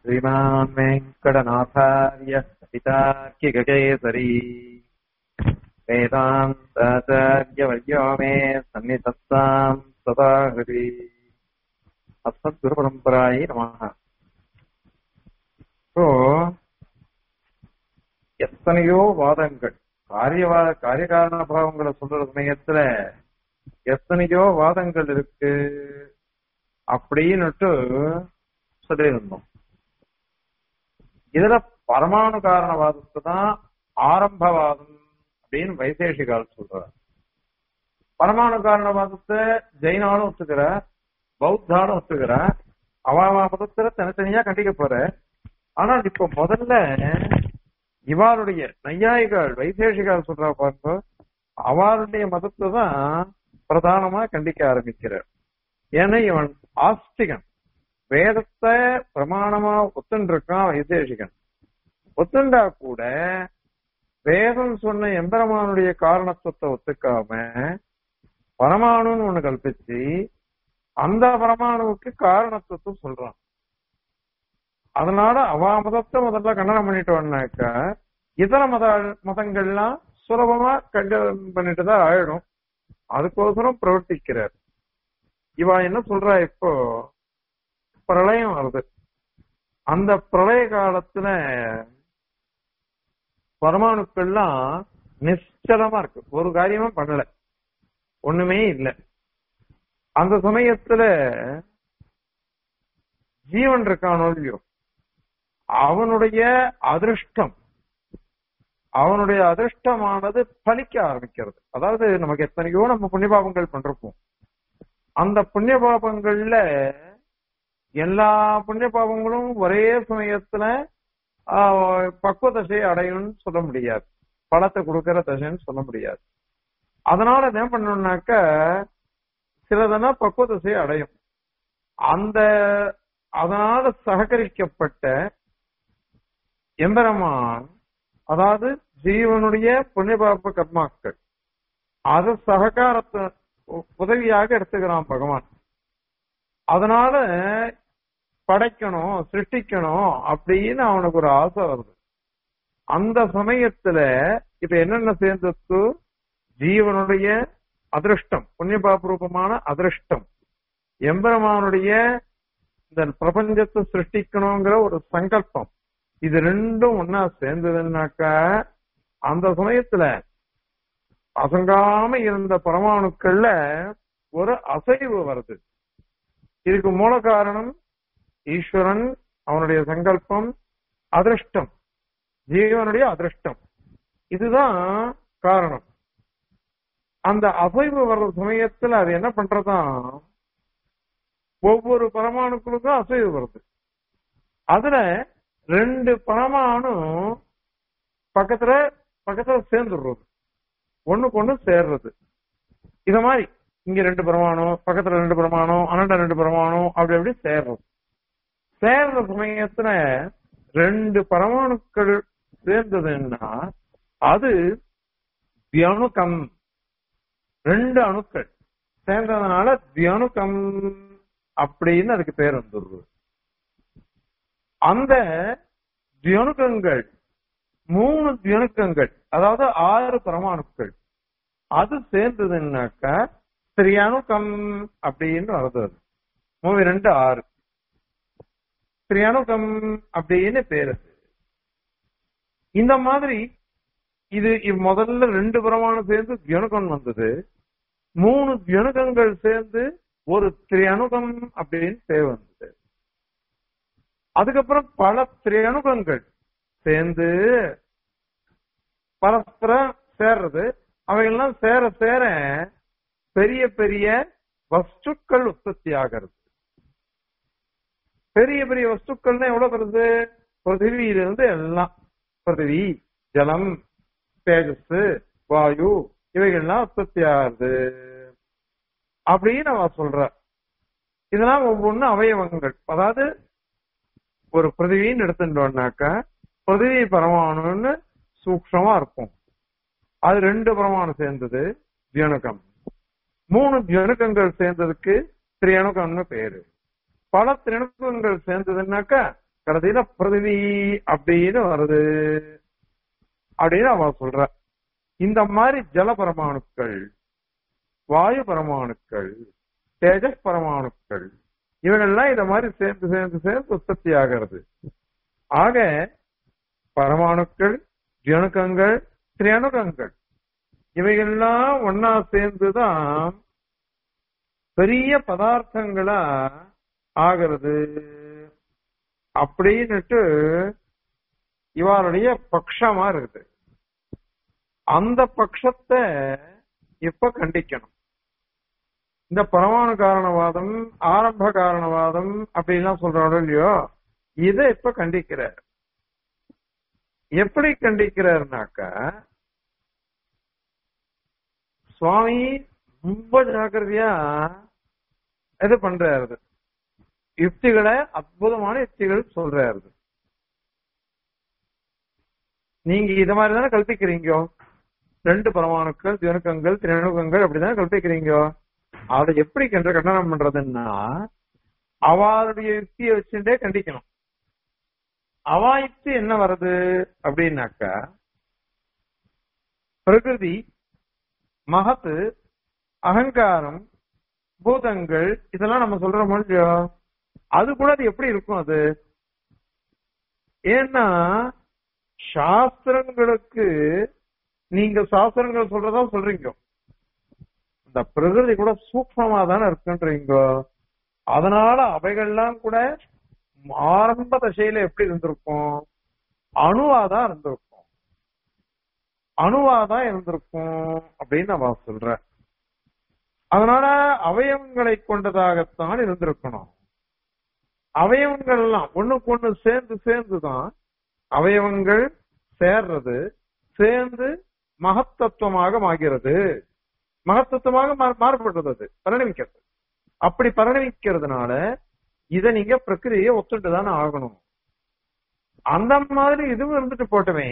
श्रीमान् वेङ्कटनाथार्य पितार्किककेसरी वेदान्ताचार्यवर्यो मे सन्निधत्ताम् सदा हृदि अस्मद्गुरुपरम्परायै नमः இப்போ எத்தனையோ வாதங்கள் காரியவா காரியகாரண பாவங்களை சொல்ற சமயத்துல எத்தனையோ வாதங்கள் இருக்கு அப்படின்னுட்டு சொல்லியிருந்தோம் இதுல பரமாணு காரணவாதத்தை தான் ஆரம்பவாதம் அப்படின்னு வைசேஷிகால் சொல்றார் பரமாணு காரணவாதத்தை ஜெயினாலும் ஒத்துக்கிற பௌத்தாலும் ஒத்துக்கிற அவ மதத்துல தனித்தனியா கண்டிக்க போற ஆனால் இப்ப முதல்ல இவாளுடைய நையாயிகள் வைசேஷிகால் சொல்றா பாருங்க அவளுடைய மதத்தை தான் பிரதானமா கண்டிக்க ஆரம்பிக்கிறார் ஏன்னா இவன் ஆஸ்திகன் வேதத்தை பிரமாணமா ஒத்துன்னு இருக்கான் வைசேஷிகன் ஒத்துண்டா கூட வேதம் சொன்ன எம்பெருமானுடைய காரணத்துவத்தை ஒத்துக்காம பரமாணுன்னு ஒண்ணு கல்பிச்சு அந்த பரமாணுவுக்கு காரணத்துவத்தை சொல்றான் அதனால அவ மதத்தை முதல்ல கண்டனம் பண்ணிட்டோம்னாக்கா இதர மத மதங்கள்லாம் சுலபமா கண்டனம் பண்ணிட்டு தான் ஆயிடும் அதுக்கோசரம் பிரவர்த்திக்கிறார் இவா என்ன சொல்றா இப்போ பிரளயம் வருது அந்த பிரளய காலத்துல பரமாணுக்கள்லாம் நிச்சலமா இருக்கு ஒரு காரியமும் பண்ணல ஒண்ணுமே இல்லை அந்த சமயத்துல ஜீவன் இருக்கானோ இல்லையோ அவனுடைய அதிருஷ்டம் அவனுடைய அதிர்ஷ்டமானது பலிக்க ஆரம்பிக்கிறது அதாவது நமக்கு எத்தனையோ நம்ம புண்ணிய பாபங்கள் பண்றோம் அந்த புண்ணிய பாபங்கள்ல எல்லா புண்ணிய பாபங்களும் ஒரே சமயத்துல பக்குவ தசையை அடையும்னு சொல்ல முடியாது பழத்தை கொடுக்கிற தசைன்னு சொல்ல முடியாது அதனால என்ன பண்ணணும்னாக்க சிலதனா பக்குவ தசையை அடையும் அந்த அதனால சககரிக்கப்பட்ட எம்பெருமான் அதாவது ஜீவனுடைய புண்ணியபாப கர்மாக்கள் அத சககாரத்தை உதவியாக எடுத்துக்கிறான் பகவான் அதனால படைக்கணும் சிருஷ்டிக்கணும் அப்படின்னு அவனுக்கு ஒரு ஆசை வருது அந்த சமயத்துல இப்ப என்னென்ன சேர்ந்தது ஜீவனுடைய அதிருஷ்டம் புண்ணியபாப ரூபமான அதிருஷ்டம் எம்பெருமானுடைய இந்த பிரபஞ்சத்தை சிருஷ்டிக்கணுங்கிற ஒரு சங்கல்பம் இது ரெண்டும் ஒன்னா சேர்ந்ததுன்னாக்கா அந்த சமயத்துல அசங்காம இருந்த பரமாணுக்கள்ல ஒரு அசைவு வருது இதுக்கு மூல காரணம் ஈஸ்வரன் அவனுடைய சங்கல்பம் அதிருஷ்டம் ஜீவனுடைய அதிருஷ்டம் இதுதான் காரணம் அந்த அசைவு வர்ற சமயத்துல அது என்ன பண்றதான் ஒவ்வொரு பரமாணுக்களுக்கும் அசைவு வருது அதுல ரெண்டு பரமாணு பக்கத்துல பக்கத்துல சேர்ந்துடுறது ஒண்ணுக்கு ஒண்ணு சேர்றது இத மாதிரி இங்க ரெண்டு பிரமாணம் பக்கத்துல ரெண்டு பிரமாணம் அனண்ட ரெண்டு பிரமாணம் அப்படி அப்படி சேர்றது சேர்ற சமயத்துல ரெண்டு பரமாணுக்கள் சேர்ந்ததுன்னா அது தியணுக்கம் ரெண்டு அணுக்கள் சேர்ந்ததுனால தியணுக்கம் அப்படின்னு அதுக்கு பேர் வந்துடுது அந்த தியணுக்கங்கள் மூணு தியணுக்கங்கள் அதாவது ஆறு பரமாணுக்கள் அது சேர்ந்ததுன்னாக்கா திரியாணுக்கம் அப்படின்னு வருது அது மூவி ரெண்டு ஆறு திரியாணுக்கம் அப்படின்னு பேரு இந்த மாதிரி இது முதல்ல ரெண்டு பிரமாணம் சேர்ந்து தியணுக்கம் வந்தது மூணு தியணுக்கங்கள் சேர்ந்து ஒரு திரியணுகம் அப்படின்னு பேர் வந்தது அதுக்கப்புறம் பல திரியணுகங்கள் சேர்ந்து பரஸ்பரம் சேர்றது அவைகள்லாம் சேர சேர பெரிய பெரிய வஸ்துக்கள் உற்பத்தி ஆகிறது பெரிய பெரிய வஸ்துக்கள்னா எவ்வளவு வருது பிருத்திவியிலிருந்து எல்லாம் பிருத்திவி ஜலம் தேஜஸ் வாயு இவைகள்லாம் உற்பத்தி ஆகுது அப்படின்னு அவ சொல்ற இதெல்லாம் ஒவ்வொன்னு அவயவங்கள் அதாவது ஒரு பிரதிவின்னு எடுத்துட்டோம்னாக்க பிரதிவி பரமாணுன்னு சூக்ஷமா இருக்கும் அது ரெண்டு பரமாணு சேர்ந்தது தியணுக்கம் மூணு தியணுக்கங்கள் சேர்ந்ததுக்கு திரியணுக்கம்னு பேரு பல திரியணுக்கங்கள் சேர்ந்ததுன்னாக்க கடைசியில பிருதிவி அப்படின்னு வருது அப்படின்னு அவ சொல்ற இந்த மாதிரி ஜல பரமாணுக்கள் வாயு பரமாணுக்கள் தேஜஸ் பரமாணுக்கள் இவங்கெல்லாம் இத மாதிரி சேர்ந்து சேர்ந்து சேர்ந்து உற்பத்தி ஆகிறது ஆக பரமாணுக்கள் ஜனுக்கங்கள் திரியணுகங்கள் இவைகள்லாம் ஒன்னா சேர்ந்துதான் பெரிய பதார்த்தங்களா ஆகிறது அப்படின்னுட்டு இவருடைய பட்சமா இருக்குது அந்த பட்சத்தை இப்ப கண்டிக்கணும் இந்த பரமாணு காரணவாதம் ஆரம்ப காரணவாதம் அப்படின்லாம் சொல்றோம் இல்லையோ இதை இப்ப கண்டிக்கிறார் எப்படி கண்டிக்கிறாருனாக்கா சுவாமி ரொம்ப ஜாக்கிரதையா இது பண்றாரு யுக்திகளை அற்புதமான யுக்திகள் சொல்றாரு நீங்க இத மாதிரி தானே கல்பிக்கிறீங்க ரெண்டு பரமாணுக்கள் திணுக்கங்கள் திரணுக்கங்கள் அப்படிதானே கல்பிக்கிறீங்க அதை எப்படி கண்ட கண்டனம் பண்றதுன்னா அவளுடைய யுக்தியை வச்சுட்டே கண்டிக்கணும் அவா யுக்தி என்ன வருது அப்படின்னாக்கா பிரகிருதி மகத்து அகங்காரம் பூதங்கள் இதெல்லாம் நம்ம சொல்ற இல்லையோ அது கூட அது எப்படி இருக்கும் அது ஏன்னா சாஸ்திரங்களுக்கு நீங்க சாஸ்திரங்கள் சொல்றதா சொல்றீங்க இந்த பிரகிருதி கூட சூக்மமா தானே இருக்குன்றீங்க அதனால அவைகள்லாம் கூட ஆரம்ப தசையில எப்படி இருந்திருக்கும் அணுவாதான் இருந்திருக்கும் அணுவாதான் இருந்திருக்கும் அப்படின்னு நான் சொல்றேன் அதனால அவயவங்களை கொண்டதாகத்தான் இருந்திருக்கணும் அவயவங்கள் எல்லாம் ஒண்ணுக்கு ஒண்ணு சேர்ந்து சேர்ந்துதான் அவயவங்கள் சேர்றது சேர்ந்து மகத்தத்துவமாக மாகிறது மகத்தத்துவமாக மாறுபடுறது அது பரிணமிக்கிறது அப்படி பரிணமிக்கிறதுனால இத நீங்க பிரக்கிரியை ஒத்துட்டு தானே ஆகணும் அந்த மாதிரி இதுவும் இருந்துட்டு போட்டுமே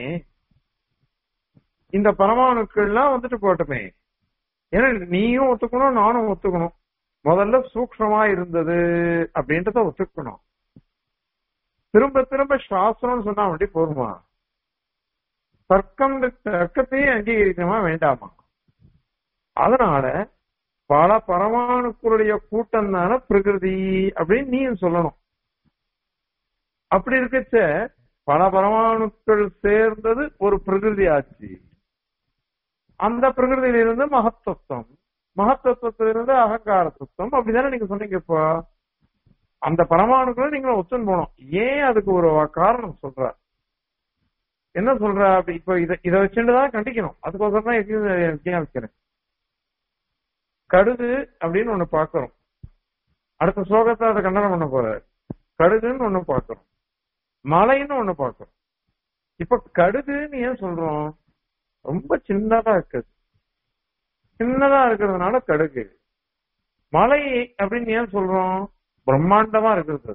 இந்த பரமாணுக்கள்லாம் வந்துட்டு போட்டுமே ஏன்னா நீயும் ஒத்துக்கணும் நானும் ஒத்துக்கணும் முதல்ல சூக்ஷமா இருந்தது அப்படின்றத ஒத்துக்கணும் திரும்ப திரும்ப சாஸ்திரம்னு சொன்னா அப்படி போருமா தர்க்கம் தர்க்கத்தையும் அங்கீகரிக்கணுமா வேண்டாமா அதனால பல பரமாணுக்களுடைய கூட்டம் தானே பிரகிருதி அப்படின்னு நீயும் சொல்லணும் அப்படி இருக்கச்ச பல பரமாணுக்கள் சேர்ந்தது ஒரு பிரகிருதி ஆச்சு அந்த பிரகிருதியிலிருந்து மகத்தத்துவம் மகத்தத்துவத்திலிருந்து அகங்கார தத்துவம் அப்படிதானே நீங்க சொன்னீங்க இப்போ அந்த பரமாணுக்களை நீங்க ஒத்துன்னு போனோம் ஏன் அதுக்கு ஒரு காரணம் சொல்ற என்ன சொல்ற அப்படி இப்போ இதை இதை வச்சுட்டு தான் கண்டிக்கணும் அதுக்கோசரம் தான் விஞ்ஞாபிக்கிறேன் கடுகு அப்படின்னு ஒண்ணு பாக்குறோம் அடுத்த ஸ்லோகத்தை அதை கண்டனம் பண்ண போறாரு கடுகுன்னு ஒண்ணு பாக்குறோம் மலைன்னு ஒண்ணு பாக்குறோம் இப்ப கடுகுன்னு ஏன் சொல்றோம் ரொம்ப சின்னதா இருக்குது சின்னதா இருக்கிறதுனால கடுகு மலை அப்படின்னு ஏன் சொல்றோம் பிரம்மாண்டமா இருக்கிறது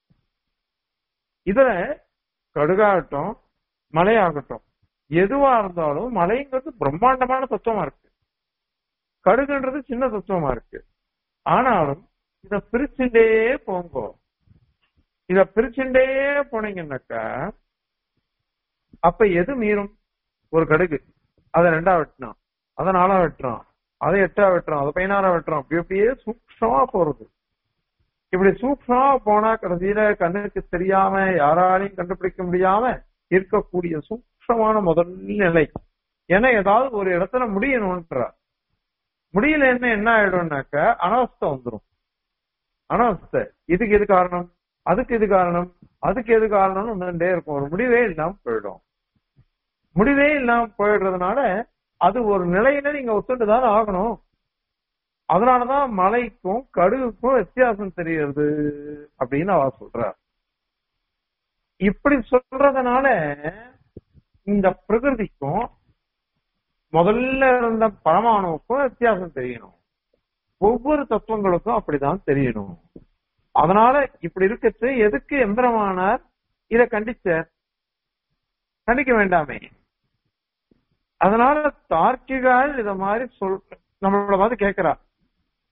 இதுல கடுகாகட்டும் மலையாகட்டும் எதுவா இருந்தாலும் மலைங்கிறது பிரம்மாண்டமான தத்துவமா இருக்கு கடுகுன்றது சின்ன தத்துவமா இருக்கு ஆனாலும் இத பிரிச்சுட்டே போங்கோ இத பிரிச்சுட்டே போனீங்கன்னாக்கா அப்ப எது மீறும் ஒரு கடுகு அதை ரெண்டா வெட்டினான் அதை நாலா வெட்டுறான் அதை எட்டா வெட்டுறான் அதை பதினாறா வெட்டுறான் அப்படி அப்படியே சூக்ஷமா போறது இப்படி சூக்ஷமா போனா கடைசியில கண்ணுக்கு தெரியாம யாராலையும் கண்டுபிடிக்க முடியாம இருக்கக்கூடிய சூக்ஷமான முதல் நிலை ஏன்னா ஏதாவது ஒரு இடத்துல முடியணும்ன்ற முடியல என்ன என்ன ஆயிடும்னாக்க அனவஸ்தை வந்துடும் அனவஸ்தை இதுக்கு எது காரணம் அதுக்கு எது காரணம் அதுக்கு எது காரணம்னு வந்துட்டே இருக்கும் ஒரு முடிவே இல்லாம போயிடும் முடிவே இல்லாம போயிடுறதுனால அது ஒரு நிலையில நீங்க ஒத்துட்டு தானே ஆகணும் அதனாலதான் மலைக்கும் கடுகுக்கும் வித்தியாசம் தெரியுது அப்படின்னு அவ சொல்ற இப்படி சொல்றதுனால இந்த பிரகிருதிக்கும் முதல்ல இருந்த பரமாணுவுக்கும் வித்தியாசம் தெரியணும் ஒவ்வொரு தத்துவங்களுக்கும் அப்படிதான் தெரியணும் அதனால இப்படி இருக்கச்சு எதுக்கு எந்திரமானார் இத கண்டிச்சார் கண்டிக்க வேண்டாமே அதனால தார்க்கிகால் இத மாதிரி சொல் நம்மளோட பார்த்து கேட்கிறா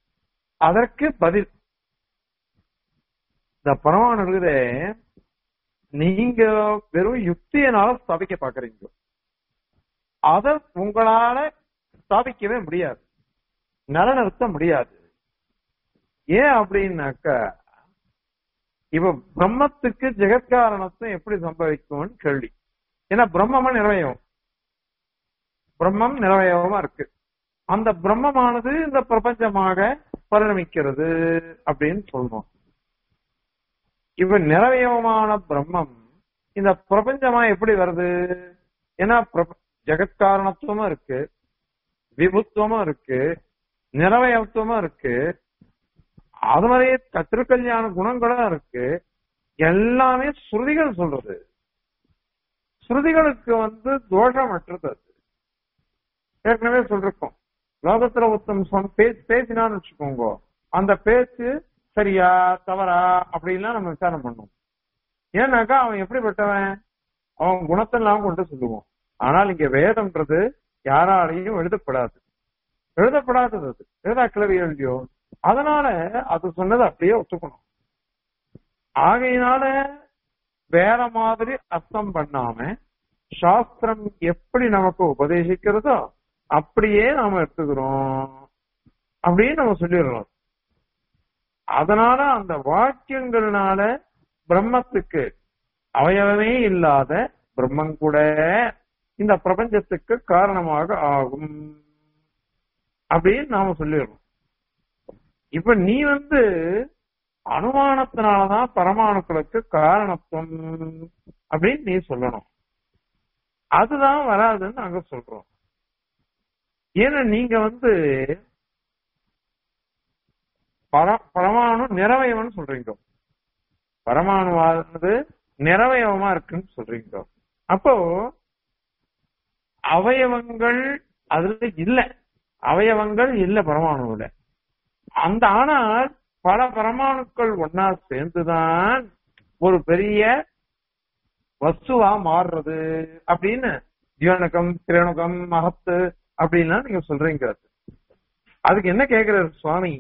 அதற்கு பதில் இந்த பரமாணு இருக்குதே நீங்க வெறும் யுக்தியினால ஸ்தாபிக்க பாக்குறீங்க அத உங்களால ஸ்தாபிக்கவே முடியாது நிலநிறுத்த முடியாது ஏன் அப்படின்னாக்க இப்ப பிரம்மத்துக்கு ஜெகத்காரணத்தை எப்படி சம்பவிக்கும்னு கேள்வி ஏன்னா பிரம்மமா நிறைவயம் பிரம்மம் நிறைவயமா இருக்கு அந்த பிரம்மமானது இந்த பிரபஞ்சமாக பரிணமிக்கிறது அப்படின்னு சொல்றோம் இப்ப நிறைவயமான பிரம்மம் இந்த பிரபஞ்சமா எப்படி வருது ஏன்னா பிரப- ஜெகத்காரணத்துவமும் இருக்கு விபுத்துவமும் இருக்கு நிறவயத்துவமும் இருக்கு அது மாதிரியே க- திருக்கல்யாண குணங்களும் இருக்கு எல்லாமே ஸ்ருதிகள் சொல்றது ஸ்ருதிகளுக்கு வந்து தோஷமற்றது அது ஏற்கனவே சொல்லிருக்கோம் லோகத்துல ஒருத்தன் சொன்ன பேச்சு பேசினான்னு வச்சுக்கோங்க அந்த பேச்சு சரியா தவறா அப்படின்லாம் நம்ம விசாரம் பண்ணுவோம் ஏன்னாக்கா அவன் எப்படிப்பட்டவன் அவன் குணத்தெல்லாம் கொண்டு சொல்லுவோம் ஆனால் இங்க வேதம்ன்றது யாராலையும் எழுதப்படாது எழுதப்படாதது அது எழுதா கிளவி எழுதியோ அதனால அது சொன்னது அப்படியே ஒத்துக்கணும் ஆகையினால வேற மாதிரி அர்த்தம் பண்ணாம சாஸ்திரம் எப்படி நமக்கு உபதேசிக்கிறதோ அப்படியே நாம எடுத்துக்கிறோம் அப்படின்னு நம்ம சொல்லிடுறோம் அதனால அந்த வாக்கியங்கள்னால பிரம்மத்துக்கு அவயவமே இல்லாத பிரம்மம் கூட இந்த பிரபஞ்சத்துக்கு காரணமாக ஆகும் அப்படின்னு நாம சொல்லிடுறோம் இப்ப நீ வந்து அனுமானத்தினாலதான் பரமாணுக்களுக்கு காரணத்துவம் அப்படின்னு நீ சொல்லணும் அதுதான் வராதுன்னு நாங்க சொல்றோம் ஏன்னா நீங்க வந்து பர பரமாணு நிறவயவன் சொல்றீங்க பரமாணுவானது நிறவயவமா இருக்குன்னு சொல்றீங்க அப்போ அவயவங்கள் அதுல இல்ல அவயவங்கள் இல்ல பரமாணுல அந்த ஆனால் பல பரமாணுக்கள் ஒன்னா சேர்ந்துதான் ஒரு பெரிய வஸ்துவா மாறுறது அப்படின்னு ஜீவனகம் திரணுகம் மகத்து அப்படின்லாம் நீங்க சொல்றீங்க அதுக்கு என்ன கேக்குறாரு சுவாமி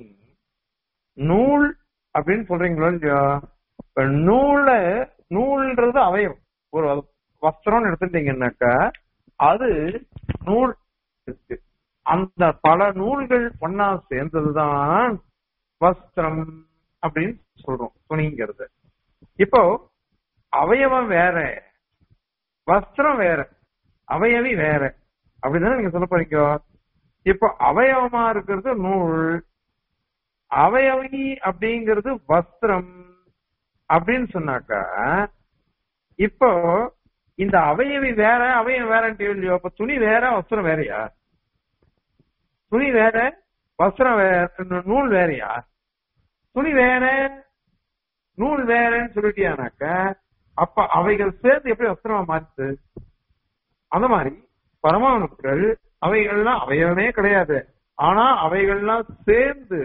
நூல் அப்படின்னு சொல்றீங்களோ இல்லையா இப்ப நூல நூல்ன்றது அவயம் ஒரு வஸ்திரம்னு எடுத்துட்டீங்கன்னாக்கா அது நூல் இருக்கு அந்த பல நூல்கள் ஒன்னா சேர்ந்ததுதான் வஸ்திரம் அப்படின்னு சொல்றோம் துணிங்கிறது இப்போ அவயவம் வேற வஸ்திரம் வேற அவயவி வேற அப்படிதானே நீங்க சொல்ல போறீங்க இப்போ அவயவமா இருக்கிறது நூல் அவயவி அப்படிங்கிறது வஸ்திரம் அப்படின்னு சொன்னாக்கா இப்போ இந்த அவயவி வேற அவயம் வேறன்ட்டு இல்லையோ அப்ப துணி வேற வஸ்திரம் வேறயா துணி வேற வஸ்திரம் வேற நூல் வேறயா துணி வேற நூல் வேறன்னு சொல்லிட்டியானாக்க அப்ப அவைகள் சேர்ந்து எப்படி வஸ்திரமா மாறுது அந்த மாதிரி பரமாணுக்கள் அவைகள்லாம் அவயவமே கிடையாது ஆனா அவைகள்லாம் சேர்ந்து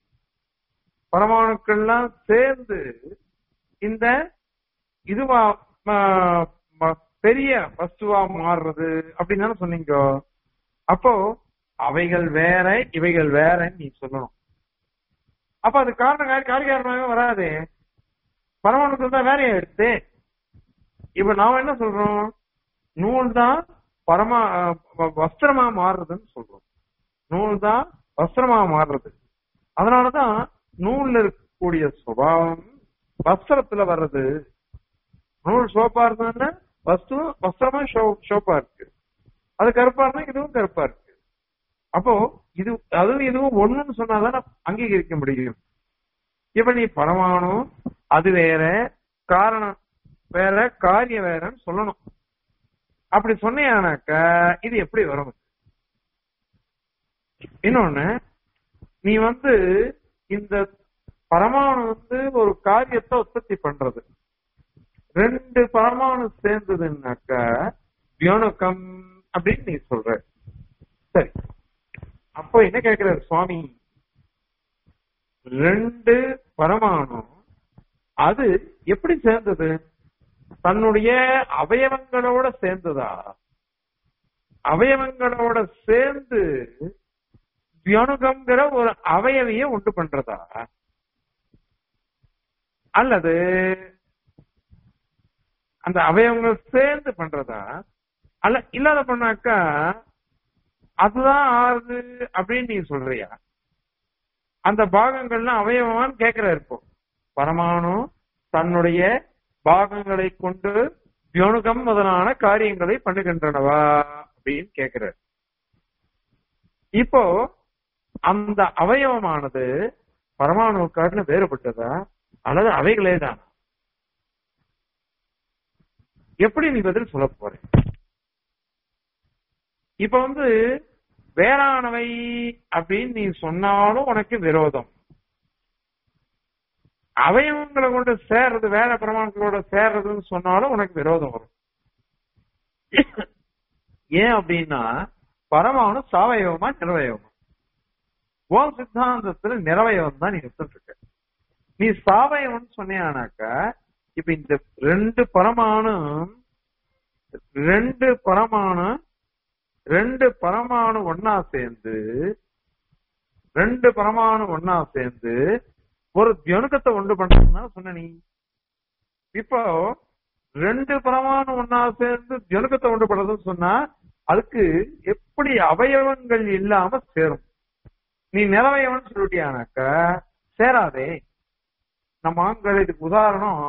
பரமாணுக்கள்லாம் சேர்ந்து இந்த இதுவா ம- ம- பெரிய வஸ்துவா மாறுறது அப்படின்னு தானே சொன்னீங்க அப்போ அவைகள் வேற இவைகள் வேறன்னு நீ சொல்லணும் அப்ப அது காரணம் காரிகாரணமே வராது பரமாணுக்கள் தான் வேறையா எடுத்து இப்ப நாம என்ன சொல்றோம் நூல் தான் பரமா வ- வஸ்திரமா மாறுறதுன்னு சொல்றோம் நூல் தான் வஸ்திரமா மாறுறது அதனாலதான் நூல்ல இருக்கக்கூடிய சுபாவம் வஸ்திரத்துல வர்றது நூல் சோப்பா இருந்ததுன்னா வஸ்து வஸ்திரமா ஷோ- சோப்பா இருக்கு அது கருப்பா இருந்தா இதுவும் கருப்பா இருக்கு அப்போ இது அதுவும் இதுவும் ஒண்ணுன்னு சொன்னாதான் அங்கீகரிக்க முடியும் இப்ப நீ பரமாணு அது வேற காரணம் வேற காரியம் வேறன்னு சொல்லணும் அப்படி சொன்னியானாக்க இது எப்படி வரும் இன்னொன்னு நீ வந்து இந்த பரமாணு வந்து ஒரு காரியத்தை உற்பத்தி பண்றது ரெண்டு பரமாணு சேர்ந்ததுன்னாக்க வியோனகம் அப்படின்னு நீ சொல்ற சரி அப்போ என்ன கேக்குறாரு சுவாமி ரெண்டு பரமாணு அது எப்படி சேர்ந்தது தன்னுடைய அவயவங்களோட சேர்ந்ததா அவயவங்களோட சேர்ந்து வியணுகம்ங்கிற ஒரு அவயவிய உண்டு பண்றதா அல்லது அந்த அவயவங்கள் சேர்ந்து பண்றதா அல்ல இல்லாத பண்ணாக்கா அதுதான் ஆறுது அப்படின்னு நீ சொல்றியா அந்த பாகங்கள்லாம் அவயவமான்னு கேட்கிற இப்போ பரமாணு தன்னுடைய பாகங்களை கொண்டு வியோனுகம் முதலான காரியங்களை பண்ணுகின்றனவா அப்படின்னு கேட்கிறார் இப்போ அந்த அவயவமானது பரமாணுக்காட்டின வேறுபட்டதா அல்லது அவைகளே தான் எப்படி நீ பதில் சொல்ல போற இப்ப வந்து வேறானவை அப்படின்னு நீ சொன்னாலும் உனக்கு விரோதம் அவயவங்களை கொண்டு சேர்றது வேற பிரமாணங்களோட சேர்றதுன்னு சொன்னாலும் உனக்கு விரோதம் வரும் ஏன் அப்படின்னா பரமாணு சாவயவமா நிறவயவமா உன் சித்தாந்தத்துல நிறவயவம் தான் நீ எடுத்துட்டு இருக்க நீ சாவயவன் சொன்னியானாக்கா இப்ப இந்த ரெண்டு பரமாணு ரெண்டு பரமாணு ரெண்டு பரமாணு ஒன்னா சேர்ந்து ரெண்டு பரமாணு ஒன்னா சேர்ந்து ஒரு தியனுக்கத்தை உண்டு பண்றதுன்னா சொன்ன நீ இப்போ ரெண்டு பரமாணு ஒன்னா சேர்ந்து தியனுக்கத்தை உண்டு பண்றதுன்னு சொன்னா அதுக்கு எப்படி அவயவங்கள் இல்லாம சேரும் நீ நிறவயவன் சொல்லிட்டியானாக்கா சேராதே நம்ம ஆண்கள் இதுக்கு உதாரணம்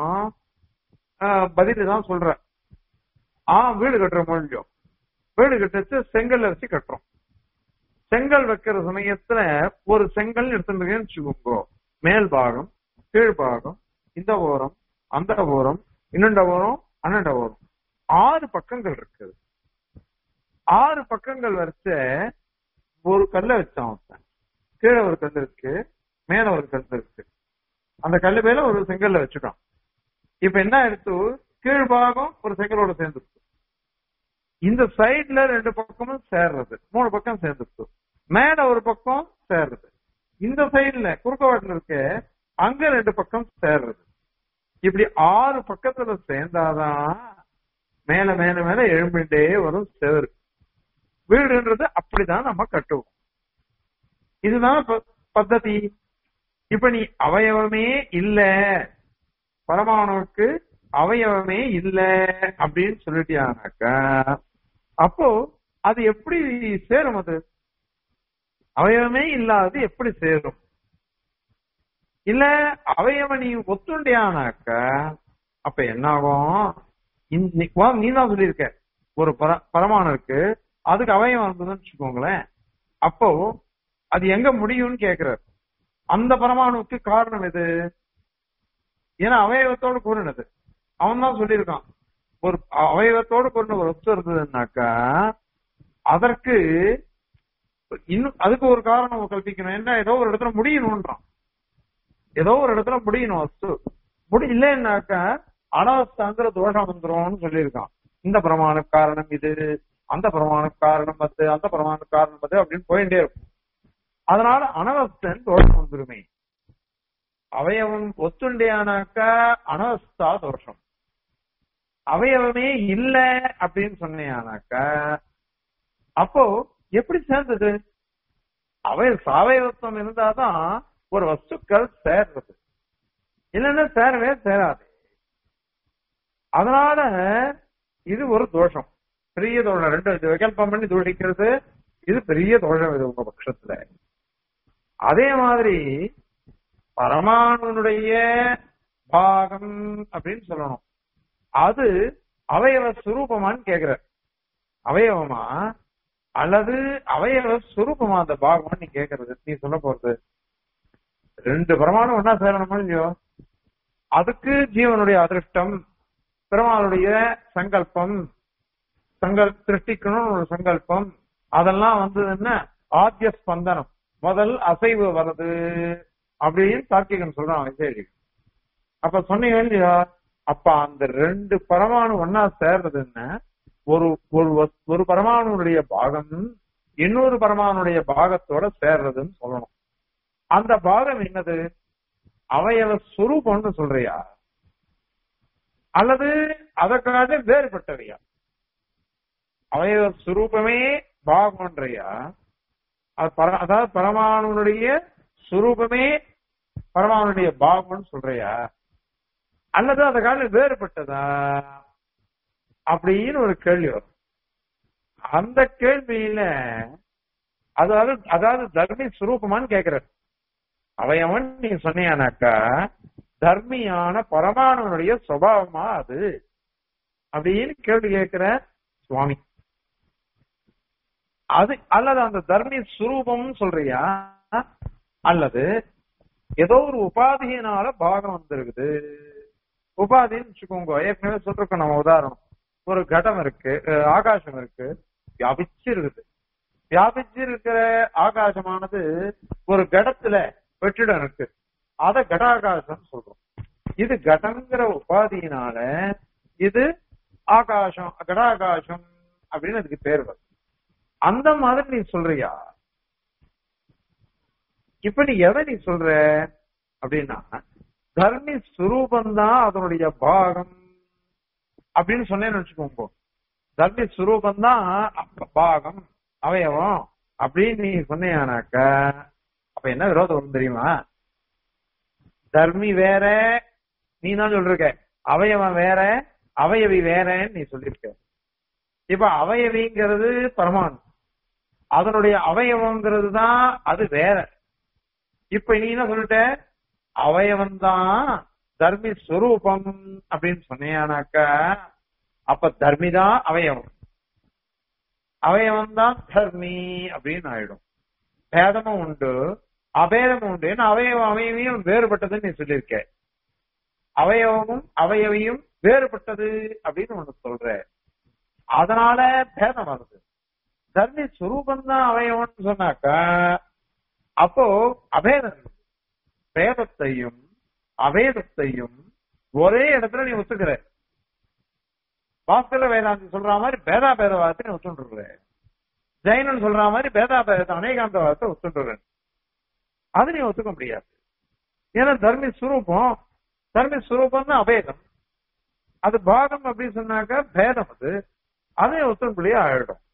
பதில் தான் சொல்ற ஆ வீடு கட்டுற மொழியும் வீடு கட்டுச்சு செங்கல் வச்சு கட்டுறோம் செங்கல் வைக்கிற சமயத்துல ஒரு செங்கல் எடுத்துருக்கேன்னு வச்சுக்கோங்க மேல் பாகம் கீழ் பாகம் இந்த ஓரம் அந்த ஓரம் இன்னொண்ட ஓரம் அண்ணண்ட ஓரம் ஆறு பக்கங்கள் இருக்குது ஆறு பக்கங்கள் வரைச்ச ஒரு கல்லை வச்சான் ஒருத்தன் கீழே ஒரு கல் இருக்கு மேல ஒரு கல் இருக்கு அந்த கல்லு மேல ஒரு செங்கல்ல வச்சுட்டான் இப்ப என்ன எடுத்து கீழ் பாகம் ஒரு செங்கலோட சேர்ந்துருக்கு இந்த சைடுல ரெண்டு பக்கமும் சேர்றது மூணு பக்கம் சேர்ந்துருக்கு மேல ஒரு பக்கம் சேர்றது இந்த சைடுல குறுக்கவாட்டுல இருக்க அங்க ரெண்டு பக்கம் சேர்றது இப்படி ஆறு பக்கத்துல சேர்ந்தாதான் மேல மேல மேல எழும்பிட்டே வரும் சேரு வீடுன்றது அப்படிதான் நம்ம கட்டுவோம் இதுதான் பத்ததி இப்ப நீ அவயவமே இல்ல பரமாணுவுக்கு அவயவமே இல்ல அப்படின்னு சொல்லிட்டியானாக்கா அப்போ அது எப்படி சேரும் அது அவயவமே இல்லாதது எப்படி சேரும் இல்ல அவயவ நீ ஒத்துண்டியானாக்க அப்ப என்ன ஆகும் நீ தான் சொல்லியிருக்க ஒரு பர பரமாணம் இருக்கு அதுக்கு அவயவம் இருந்ததுன்னு வச்சுக்கோங்களேன் அப்போ அது எங்க முடியும்னு கேக்குறாரு அந்த பரமாணுவுக்கு காரணம் எது ஏன்னா அவயவத்தோடு கூறினது அவன் தான் சொல்லியிருக்கான் ஒரு அவயவத்தோடு கூறின ஒரு வஸ்து இருந்ததுன்னாக்கா அதற்கு இன்னும் அதுக்கு ஒரு காரணம் கல்பிக்கணும் என்ன ஏதோ ஒரு இடத்துல முடியணும்ன்றான் ஏதோ ஒரு இடத்துல முடியணும் வஸ்து முடி இல்லைன்னாக்கா அனவஸ்தாங்கிற தோஷம் வந்துரும்னு சொல்லியிருக்கான் இந்த பிரமாண காரணம் இது அந்த பிரமாண காரணம் அது அந்த பிரமாண காரணம் அது அப்படின்னு போயிட்டே இருக்கும் அதனால அனவஸ்தன் தோஷம் வந்துருமே அவயவம் ஒத்துண்டையானாக்கா அனவஸ்தா தோஷம் அவயவமே இல்ல அப்படின்னு சொன்னேனாக்கா அப்போ எப்படி சேர்ந்தது அவை சாவயவத்துவம் இருந்தாதான் ஒரு வஸ்துக்கள் சேர்றது இல்லைன்னா சேரவே சேராது அதனால இது ஒரு தோஷம் பெரிய தோஷம் ரெண்டு இது விகல்பம் பண்ணி தோஷிக்கிறது இது பெரிய தோஷம் இது உங்க பட்சத்துல அதே மாதிரி பரமானுடைய பாகம் அப்படின்னு சொல்லணும் அது அவயவ சுரூபமான்னு கேக்குற அவயவமா அல்லது அவயவ சுரூபமா அந்த பாகம் நீ கேக்குறது நீ சொல்ல போறது ரெண்டு பிரமாணம் ஒன்னா சேரணுமா இல்லையோ அதுக்கு ஜீவனுடைய அதிருஷ்டம் பெருமாளுடைய சங்கல்பம் சங்கல் சிருஷ்டிக்கணும்னு ஒரு சங்கல்பம் அதெல்லாம் வந்ததுன்னா ஆத்திய ஸ்பந்தனம் முதல் அசைவு வருது அப்படின்னு தார்க்கிகன் சொல்றான் விசேஷி அப்ப சொன்னீங்க இல்லையா அப்ப அந்த ரெண்டு பரமாணு ஒன்னா சேர்றதுன்னா ஒரு ஒரு ஒரு பரமாணுடைய பாகம் இன்னொரு பரமானுடைய பாகத்தோட சேர்றதுன்னு சொல்லணும் அந்த பாகம் என்னது அவயவ சுரூபம்னு சொல்றியா அல்லது அதற்காக வேறுபட்டவையா அவயவ சுரூபமே பாகம்ன்றியா அதாவது பரமானுடைய சுரூபமே பரமானுடைய பாகம்னு சொல்றியா அல்லது அதை கால வேறுபட்டதா அப்படின்னு ஒரு கேள்வி வரும் அந்த கேள்வியில அதாவது அதாவது தர்மி சுரூபமான்னு கேக்குறாரு அவயவன் நீ சொன்னியானாக்கா தர்மியான பரமானுடைய சுபாவமா அது அப்படின்னு கேள்வி கேட்கிற சுவாமி அது அல்லது அந்த தர்மி சுரூபம் சொல்றியா அல்லது ஏதோ ஒரு உபாதியினால பாகம் வந்திருக்குது உபாதின்னு வச்சுக்கோங்க ஏற்கனவே சொல்லிருக்கோம் நம்ம உதாரணம் ஒரு கடம் இருக்கு அஹ் ஆகாசம் இருக்கு வியாபிச்சு இருக்குது வியாபிச்சு இருக்கிற ஆகாசமானது ஒரு கடத்துல வெற்றிடம் இருக்கு அத கடாகாசம் சொல்றோம் இது கடங்கிற உபாதியினால இது ஆகாசம் கடாகாசம் அப்படின்னு அதுக்கு பேர் வரும் அந்த மாதிரி நீ சொல்றியா இப்ப நீ எதை நீ சொல்ற அப்படின்னா தர்மி சுரூபந்தான் அதனுடைய பாகம் அப்படின்னு சொன்னேன்னு வச்சுக்கோங்க தர்மி சுரூபந்தான் பாகம் அவயவம் அப்படின்னு நீ சொன்னியானாக்க அப்ப என்ன விரோதம் வரும் தெரியுமா தர்மி வேற நீ தான் சொல்லிருக்க அவயவம் வேற அவயவி வேறன்னு நீ சொல்லிருக்க இப்ப அவயவிங்கிறது பரமானு அதனுடைய அவயவங்கிறது தான் அது வேற இப்ப நீ என்ன சொல்லிட்ட அவயவம் தான் தர்மி ஸ்வரூபம் அப்படின்னு சொன்னியானாக்கா அப்ப தர்மி தான் அவயவம் அவயவம் தான் தர்மி அப்படின்னு ஆயிடும் பேதமும் உண்டு அபேதமும் உண்டு ஏன்னா அவயவம் அவயவியும் வேறுபட்டதுன்னு நீ சொல்லியிருக்க அவயவமும் அவயவியும் வேறுபட்டது அப்படின்னு ஒண்ணு சொல்ற அதனால பேதம் வருது தர்மி சுரூபம் தான் அவயவம்னு சொன்னாக்கா அப்போ அபேதம் இருக்கு. பேதத்தையும் அபேதத்தையும் ஒரே இடத்துல நீ ஒத்துக்கிற பாஸ்கர வேதாந்தி சொல்ற மாதிரி பேதா பேதவாதத்தை நீ ஒத்துண்டுற ஜெயினன் சொல்ற மாதிரி பேதா பேத அநேகாந்தவாதத்தை ஒத்துண்டுற அது நீ ஒத்துக்க முடியாது ஏன்னா தர்மி சுரூபம் தர்மி சுரூபம் தான் அபேதம் அது பாகம் அப்படின்னு சொன்னாக்கா பேதம் அது அதையும் ஒத்துக்குள்ளேயே ஆயிடும்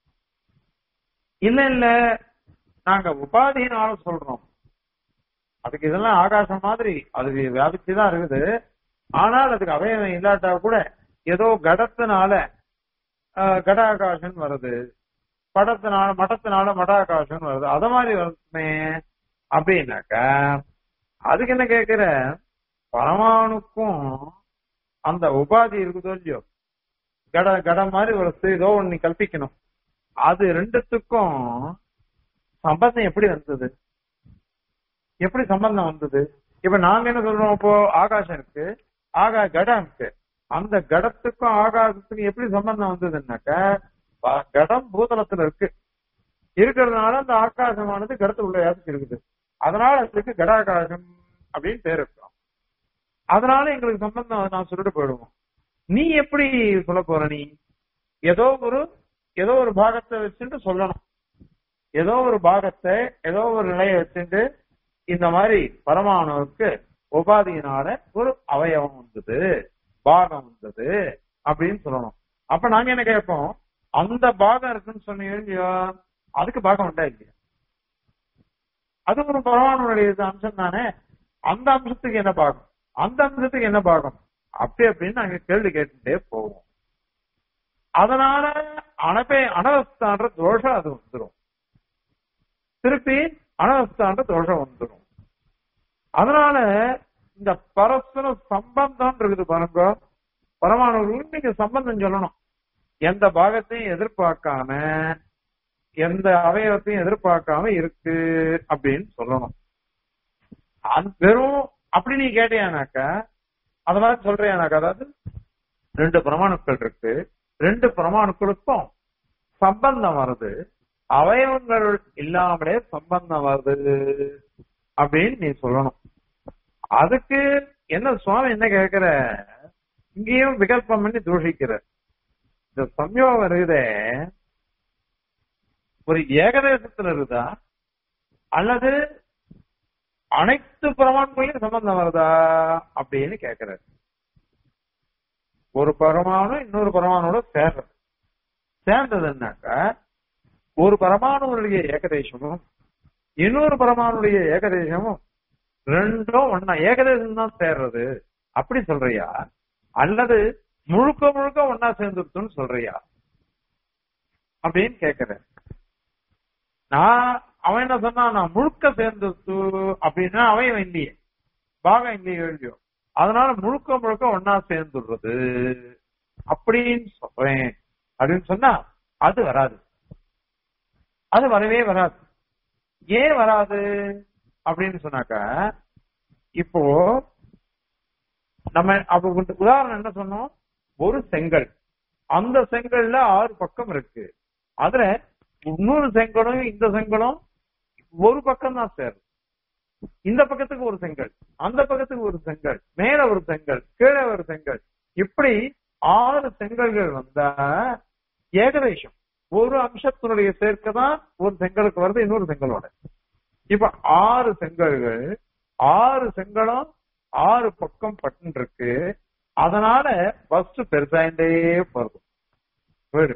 இல்ல இல்ல நாங்க உபாதியினால சொல்றோம் அதுக்கு இதெல்லாம் ஆகாசம் மாதிரி அதுக்கு வியாபிச்சுதான் இருக்குது ஆனால் அதுக்கு அவயவம் இல்லாட்டா கூட ஏதோ கடத்தினால ஆஹ், கடாகாசம் வருது படத்தினால மடத்தினால மடாகாசம் வருது அத மாதிரி வருமே அப்படின்னாக்கா அதுக்கு என்ன கேக்குற பரமாணுக்கும் அந்த உபாதி இருக்குதோ இல்லையோ கட கட மாதிரி ஒரு ஏதோ ஒண்ணு நீ கல்பிக்கணும் அது ரெண்டுத்துக்கும் சம்பந்தம் எப்படி வந்தது எப்படி சம்பந்தம் வந்தது இப்ப நாங்க என்ன சொல்றோம் இப்போ ஆகாசம் இருக்கு ஆகா கடம் இருக்கு அந்த கடத்துக்கும் ஆகாசத்துக்கும் எப்படி சம்பந்தம் வந்ததுன்னாக்க ப- கடம் பூதலத்துல இருக்கு இருக்கிறதுனால அந்த ஆகாசமானது கடத்து உள்ள யாருக்கு இருக்குது அதனால அதுக்கு கடாகாசம் அப்படின்னு பேர் இருக்கும் அதனால எங்களுக்கு சம்பந்தம் நான் சொல்லிட்டு போயிடுவோம் நீ எப்படி சொல்ல போற நீ ஏதோ ஒரு ஏதோ ஒரு பாகத்தை வச்சுட்டு சொல்லணும் ஏதோ ஒரு பாகத்தை ஏதோ ஒரு நிலையை வச்சுட்டு இந்த மாதிரி பரமாணுவுக்கு உபாதியினால ஒரு அவயவம் வந்தது பாகம் வந்தது அப்படின்னு சொல்லணும் அப்ப நாங்க என்ன கேட்போம் அந்த பாகம் இருக்குன்னு சொன்னீங்க இல்லையா அதுக்கு பாகம் உண்டா இல்லையா அது ஒரு பரமானுடைய அம்சம் தானே அந்த அம்சத்துக்கு என்ன பாகம் அந்த அம்சத்துக்கு என்ன பாகம் அப்படி அப்படின்னு நாங்க கேள்வி கேட்டுட்டே போவோம் அதனால அனபே அனவஸ்தான்ற தோஷம் அது வந்துடும் திருப்பி அனவஸ்தான்ற தோஷம் வந்துடும் அதனால இந்த பரஸ்பர சம்பந்தம் இருக்குது பாருங்க பரமாணுகளுக்கு நீங்க சம்பந்தம் சொல்லணும் எந்த பாகத்தையும் எதிர்பார்க்காம எந்த அவயவத்தையும் எதிர்பார்க்காம இருக்கு அப்படின்னு சொல்லணும் அது வெறும் அப்படி நீ கேட்டியானாக்கா அத மாதிரி சொல்றியானாக்கா அதாவது ரெண்டு பிரமாணுக்கள் இருக்கு ரெண்டு பிரமாணுக்களுக்கும் சம்பந்தம் வருது அவயவங்கள் இல்லாமலே சம்பந்தம் வருது அப்படின்னு நீ சொல்லணும் அதுக்கு என்ன சுவாமி என்ன கேக்குற இங்கேயும் விகல்பம் பண்ணி தூஷிக்கிற இந்த சம்யோகம் இருக்குதே ஒரு ஏகதேசத்துல இருக்குதா அல்லது அனைத்து பிரமாண்களையும் சம்பந்தம் வருதா அப்படின்னு கேக்குறாரு ஒரு பரமாணு இன்னொரு பரமானோட சேர்றது சேர்ந்ததுன்னாக்கா ஒரு பரமாணுடைய ஏகதேசமும் இன்னொரு பரமானுடைய ஏகதேசமும் ரெண்டும் ஒன்னா ஏகதேசம் தான் சேர்றது அப்படி சொல்றியா அல்லது முழுக்க முழுக்க ஒன்னா சேர்ந்துருத்துன்னு சொல்றியா அப்படின்னு கேக்குறேன் நான் அவன் என்ன சொன்னா நான் முழுக்க சேர்ந்துருத்து அப்படின்னா அவன் இல்லையே பாகம் இல்லையே எழுதியோ அதனால முழுக்க முழுக்க ஒன்னா சேர்ந்துடுறது அப்படின்னு சொல்றேன் அப்படின்னு சொன்னா அது வராது அது வரவே வராது ஏன் வராது அப்படின்னு சொன்னாக்கா இப்போ நம்ம அப்ப ஒரு உதாரணம் என்ன சொன்னோம் ஒரு செங்கல் அந்த செங்கல்ல ஆறு பக்கம் இருக்கு அதுல இன்னொரு செங்கலும் இந்த செங்கலும் ஒரு பக்கம் தான் சேரும் இந்த பக்கத்துக்கு ஒரு செங்கல் அந்த பக்கத்துக்கு ஒரு செங்கல் மேல ஒரு செங்கல் கீழே ஒரு செங்கல் இப்படி ஆறு செங்கல்கள் வந்தா ஏகதேசம் ஒரு அம்சத்தினுடைய சேர்க்கை தான் ஒரு செங்கலுக்கு வருது இன்னொரு செங்கலோட இப்ப ஆறு செங்கல்கள் ஆறு செங்கலும் ஆறு பக்கம் பட்டு இருக்கு அதனால ஃபர்ஸ்ட் பெருசாயிண்டே போறது வீடு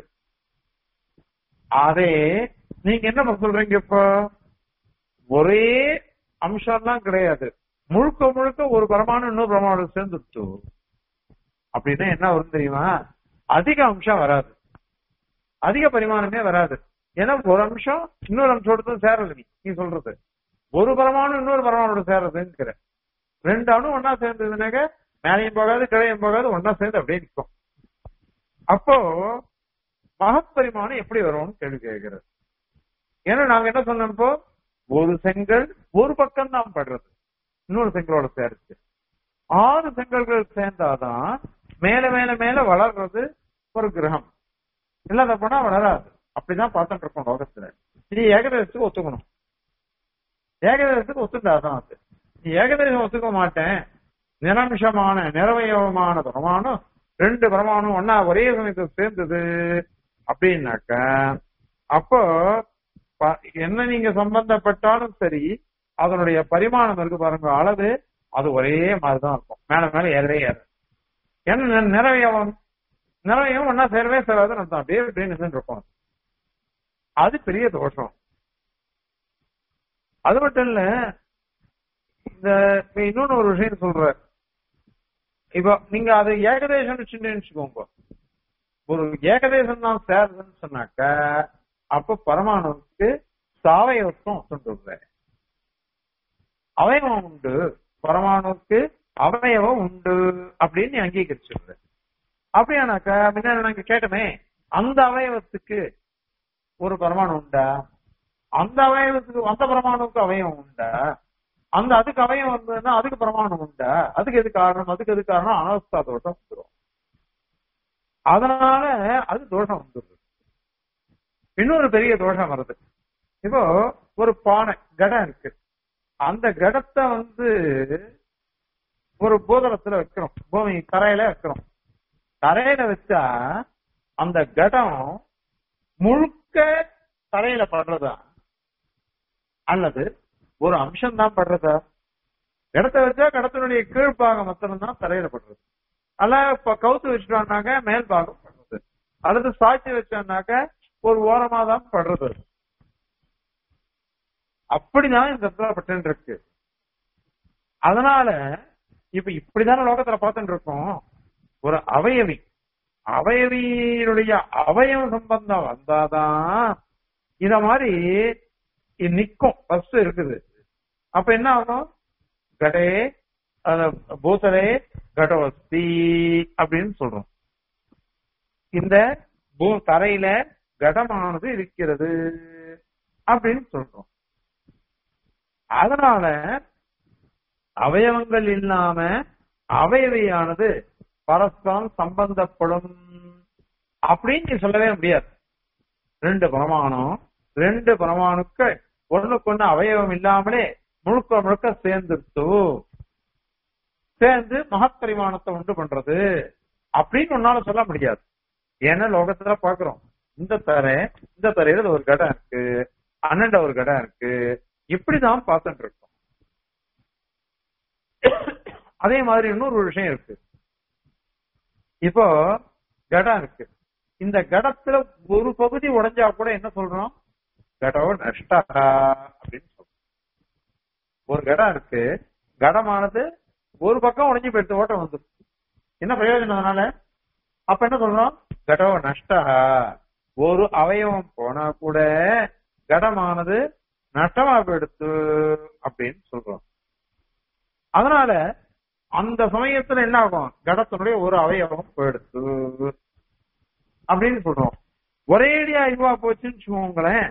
அதே நீங்க என்ன பண்ண சொல்றீங்க இப்போ ஒரே அம்சம்லாம் கிடையாது முழுக்க முழுக்க ஒரு பிரமாணம் இன்னொரு பிரமாணம் சேர்ந்துட்டு அப்படின்னா என்ன வரும் தெரியுமா அதிக அம்சம் வராது அதிக பரிமாணமே வராது ஏன்னா ஒரு அம்சம் இன்னொரு அம்சத்தோட சேரல நீ நீ சொல்றது ஒரு பரமாணு இன்னொரு பரமானோட சேர்றதுங்கிற ரெண்டு அணு ஒன்னா சேர்ந்ததுனாக்க மேலையும் போகாது கிளையும் போகாது ஒன்னா சேர்ந்து அப்படியே நிற்கும் அப்போ மகப்பரிமாணம் எப்படி வரும்னு கேள்வி கேட்கிறது ஏன்னா நாங்க என்ன சொன்னோம் இப்போ ஒரு செங்கல் ஒரு பக்கம் தான் படுறது இன்னொரு செங்கலோட சேர்த்து ஆறு செங்கல்கள் சேர்ந்தாதான் மேல மேல மேல வளர்றது ஒரு கிரகம் இல்லாத போனா வளராது அப்படிதான் பார்த்துட்டு இருக்கோம் லோகத்துல இது ஏகதேசத்துக்கு ஒத்துக்கணும் ஏகதேசத்துக்கு ஒத்துண்டாதான் அது நீ ஏகதேசம் ஒத்துக்க மாட்டேன் நிரம்சமான நிறவயவமான பிரமாணம் ரெண்டு பிரமாணம் ஒன்னா ஒரே சமயத்தில் சேர்ந்தது அப்படின்னாக்க அப்போ ப- என்ன நீங்க சம்பந்தப்பட்டாலும் சரி அதனுடைய பரிமாணம் இருக்கு பாருங்க அளவு அது ஒரே மாதிரிதான் இருக்கும் மேல மேல ஏறவே ஏற என்ன நிறவயவம் நிறவயம் ஒன்னா சேரவே சேராதுன்னு அர்த்தம் அப்படியே அப்படியே நின்று இருக்கும் அது பெரிய தோஷம் அது மட்டும் இல்ல இந்த இப்ப இன்னொன்னு ஒரு விஷயம் சொல்ற இப்போ நீங்க அது ஏகதேசம் வச்சுக்கோங்க ஒரு ஏகதேசம் தான் சேருதுன்னு சொன்னாக்க அப்ப பரமாணுவுக்கு சாவயவத்துவம் சொல்றது அவயவம் உண்டு பரமாணுவுக்கு அவயவம் உண்டு அப்படின்னு நீ அங்கீகரிச்சிருந்த அப்படியானாக்கா முன்னாடி நாங்க கேட்டோமே அந்த அவயவத்துக்கு ஒரு பரமாணு உண்டா அந்த அவயவத்துக்கு அந்த பரமாணுவுக்கு அவயவம் உண்டா அந்த அதுக்கு அவயம் வந்ததுன்னா அதுக்கு பிரமாணம் உண்டா அதுக்கு எது காரணம் அதுக்கு எது காரணம் அனவஸ்தா தோஷம் வந்துடும் அதனால அது தோஷம் வந்துடுது இன்னொரு பெரிய தோஷம் வருது இப்போ ஒரு பானை கடம் இருக்கு அந்த கடத்தை வந்து ஒரு பூதளத்துல வைக்கிறோம் பூமி கரையில வைக்கிறோம் தரையில வச்சா அந்த கடம் முழுக்க தரையில படுறதா அல்லது ஒரு அம்சம் தான் படுறதா இடத்த வச்சா கடத்தினுடைய கீழ்பாகம் மாத்திரம் தான் தரையில படுறது அல்ல இப்ப கவுத்து வச்சுட்டோம்னாக்க மேல் பாகம் படுறது அல்லது சாட்சி வச்சோம்னாக்க ஒரு ஓரமா தான் படுறது அப்படிதான் இந்த இடத்துல பட்டு இருக்கு அதனால இப்ப இப்படிதானே லோகத்துல பார்த்துட்டு இருக்கோம் ஒரு அவயவி அவயவியினுடைய அவயவ சம்பந்தம் வந்தாதான் இத மாதிரி இது நிக்கும் ஃபர்ஸ்ட் இருக்குது அப்ப என்ன ஆகும் கடே அத பூசலே கடவஸ்தி அப்படின்னு சொல்றோம் இந்த பூ தரையில கடமானது இருக்கிறது அப்படின்னு சொல்றோம் அதனால அவயவங்கள் இல்லாம அவயவியானது பரஸ்பரம் சம்பந்தப்படும் அப்படின்னு நீ சொல்லவே முடியாது ரெண்டு பிரமாணம் ரெண்டு பிரமாணுக்கு ஒண்ணுக்கு ஒண்ணு அவயவம் இல்லாமலே முழுக்க முழுக்க சேர்ந்துருத்து சேர்ந்து மகப்பரிமாணத்தை உண்டு பண்றது அப்படின்னு உன்னால சொல்ல முடியாது ஏன்னா லோகத்துல பாக்குறோம் இந்த தரை இந்த தரையில ஒரு கடம் இருக்கு அண்ணண்ட ஒரு கடம் இருக்கு இப்படிதான் பார்த்துட்டு இருக்கோம் அதே மாதிரி இன்னொரு ஒரு விஷயம் இருக்கு இப்போ கடம் இருக்கு இந்த கடத்துல ஒரு பகுதி உடைஞ்சா கூட என்ன சொல்றோம் கடோ நஷ்டா அப்படின்னு சொல்றோம் ஒரு கடம் இருக்கு கடமானது ஒரு பக்கம் உடைஞ்சு போயிடுத்து ஓட்டம் வந்து என்ன பிரயோஜனம் அதனால அப்ப என்ன சொல்றோம் கடோ நஷ்டா ஒரு அவயவம் போனா கூட கடமானது நஷ்டமா போயிடுத்து அப்படின்னு சொல்றோம் அதனால அந்த சமயத்துல என்ன ஆகும் கடத்தினுடைய ஒரு அவயவம் போயிடுத்து அப்படின்னு சொல்றோம் ஒரேடியா இதுவா போச்சுன்னு வச்சுக்கோங்களேன்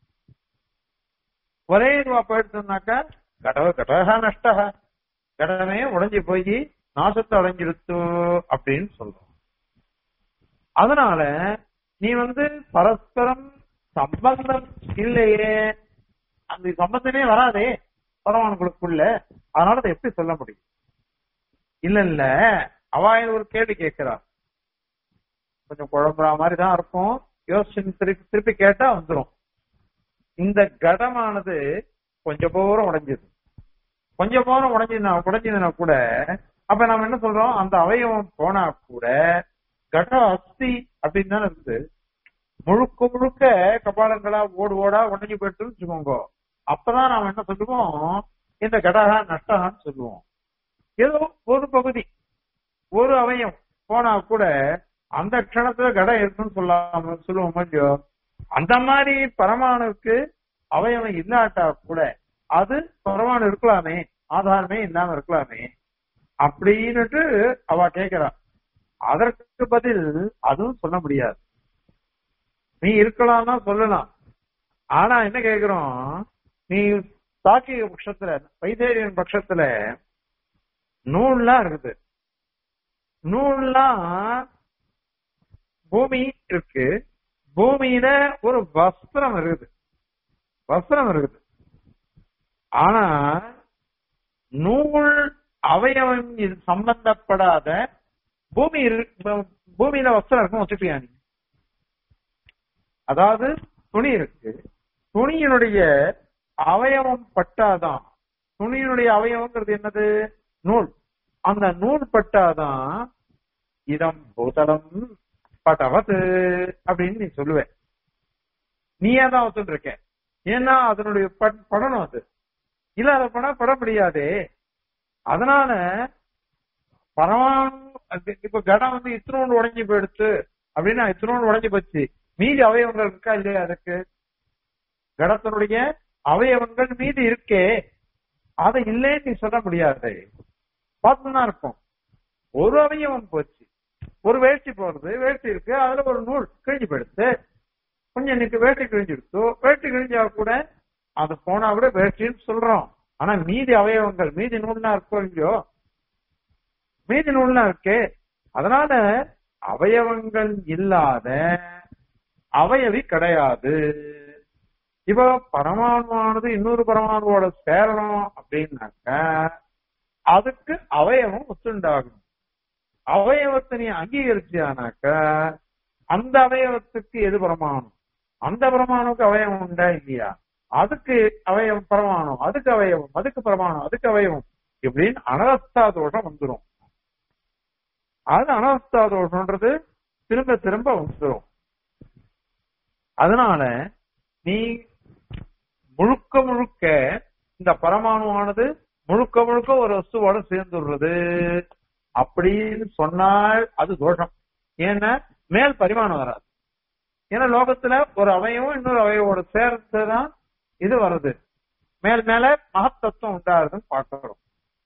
ஒரே இதுவா போயிடுச்சுனாக்கா கடவ கடகா நஷ்டா கடமே உடைஞ்சு போய் நாசத்தை அடைஞ்சிருத்து அப்படின்னு சொல்றோம் அதனால நீ வந்து பரஸ்பரம் சம்பந்தம் இல்லையே அந்த சம்பந்தமே வராதே பரமாணுகளுக்குள்ள அதனால அதை எப்படி சொல்ல முடியும் இல்ல இல்ல அவாயில் ஒரு கேள்வி கேட்கிறா கொஞ்சம் குழம்புற மாதிரி தான் இருக்கும் யோசிச்சு திருப்பி திருப்பி கேட்டா வந்துரும் இந்த கடமானது கொஞ்சம் போரம் உடைஞ்சது கொஞ்சம் போரம் உடைஞ்சதுனா உடைஞ்சதுன்னா கூட அப்ப நம்ம என்ன சொல்றோம் அந்த அவயவம் போனா கூட கட அஸ்தி அப்படின்னு தானே இருக்குது முழுக்க முழுக்க கபாலங்களா ஓடு ஓடா உடஞ்சி போயிட்டுன்னு வச்சுக்கோங்க அப்பதான் நாம என்ன சொல்லுவோம் இந்த கடகா நஷ்டகான்னு சொல்லுவோம் ஏதோ ஒரு பகுதி ஒரு அவயம் போனா கூட அந்த க்ஷணத்துல கடை இருக்குன்னு சொல்லாம சொல்லுவோம் இல்லையோ அந்த மாதிரி பரமாணுக்கு அவயவம் இல்லாட்டா கூட அது பரமாணு இருக்கலாமே ஆதாரமே இல்லாம இருக்கலாமே அப்படின்னுட்டு அவ கேக்குறா அதற்கு பதில் அதுவும் சொல்ல முடியாது நீ இருக்கலாம்னா சொல்லலாம் ஆனா என்ன கேக்குறோம் நீ தாக்கிய பட்சத்துல வைத்தேரியன் பட்சத்துல நூல்லாம் இருக்குது நூல்லாம் பூமி இருக்கு பூமியில ஒரு வஸ்திரம் இருக்குது வஸ்திரம் இருக்குது ஆனா நூல் அவயவம் இது சம்பந்தப்படாத பூமி இருக்கு பூமியில வஸ்திரம் இருக்கும் வச்சுப்பியா நீ அதாவது துணி இருக்கு துணியினுடைய அவயவம் பட்டாதான் துணியினுடைய அவயவங்கிறது என்னது நூல் அந்த நூல் பட்டாதான் இதம் பூதலம் பட்டவது அப்படின்னு நீ சொல்லுவ நீயே தான் ஒத்துட்டு இருக்க ஏன்னா அதனுடைய ப- படணும் அது இல்ல அதை பட பட முடியாதே அதனால பரமாணு அது- இப்ப கடம் வந்து இத்தினோண்டு உடைஞ்சு போயிடுச்சு அப்படின்னா இத்தினோண்டு உடைஞ்சு போச்சு மீதி அவயவங்கள் இருக்கா இல்லையா அதுக்கு கடத்தினுடைய அவயவங்கள் மீதி இருக்கே அதை இல்லைன்னு நீ சொல்ல முடியாது பார்த்துதான் இருக்கும் ஒரு அவயவம் போச்சு ஒரு வேஷ்டி போறது வேஷ்டி இருக்கு அதுல ஒரு நூல் கிழிஞ்சு போயிடுச்சு கொஞ்சம் இன்னைக்கு வேஷ்டி கிழிஞ்சிடுச்சு வேஷ்டி கிழிஞ்சா கூட அது போனா கூட வேஷ்டின்னு சொல்றோம் ஆனா மீதி அவயவங்கள் மீதி நூல்லாம் இருக்கோ இல்லையோ மீதி நூல்லாம் இருக்கே அதனால அவயவங்கள் இல்லாத அவயவி கிடையாது இப்போ பரமாணுவானது இன்னொரு பரமாணுவோட சேரணும் அப்படின்னாக்க அதுக்கு அவயவம் ஒத்துண்டாகும் அவயவத்தை நீ அங்கீகரிச்சியானாக்க அந்த அவயவத்துக்கு எது பிரமாணம் அந்த பிரமாணுக்கு அவயவம் உண்டா இல்லையா அதுக்கு அவயவம் பிரமாணம் அதுக்கு அவயவம் அதுக்கு பிரமாணம் அதுக்கு அவயவம் இப்படின்னு அனவஸ்தா தோஷம் வந்துடும் அது அனவஸ்தா தோஷம்ன்றது திரும்ப திரும்ப வந்துடும் அதனால நீ முழுக்க முழுக்க இந்த பரமாணுவானது முழுக்க முழுக்க ஒரு வஸ்துவோட சேர்ந்துடுறது அப்படின்னு சொன்னால் அது தோஷம் ஏன்னா மேல் பரிமாணம் வராது ஏன்னா லோகத்துல ஒரு அவயவம் இன்னொரு அவயவோட சேர்த்துதான் இது வருது மேல் மேல மகத்தத்துவம் உண்டாருதுன்னு பார்க்கிறோம்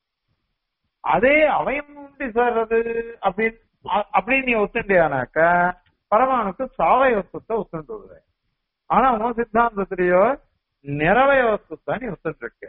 அதே அவயம் உண்டி சேர்றது அப்படின்னு அ- அப்படின்னு நீ ஒத்துண்டியானாக்க பரமாணுக்கு சாவயவத்துவத்தை ஒத்துண்டு வருது ஆனா உன் சித்தாந்தத்திலேயோ நிறவயவத்துவத்தை நீ ஒத்துட்டு இருக்க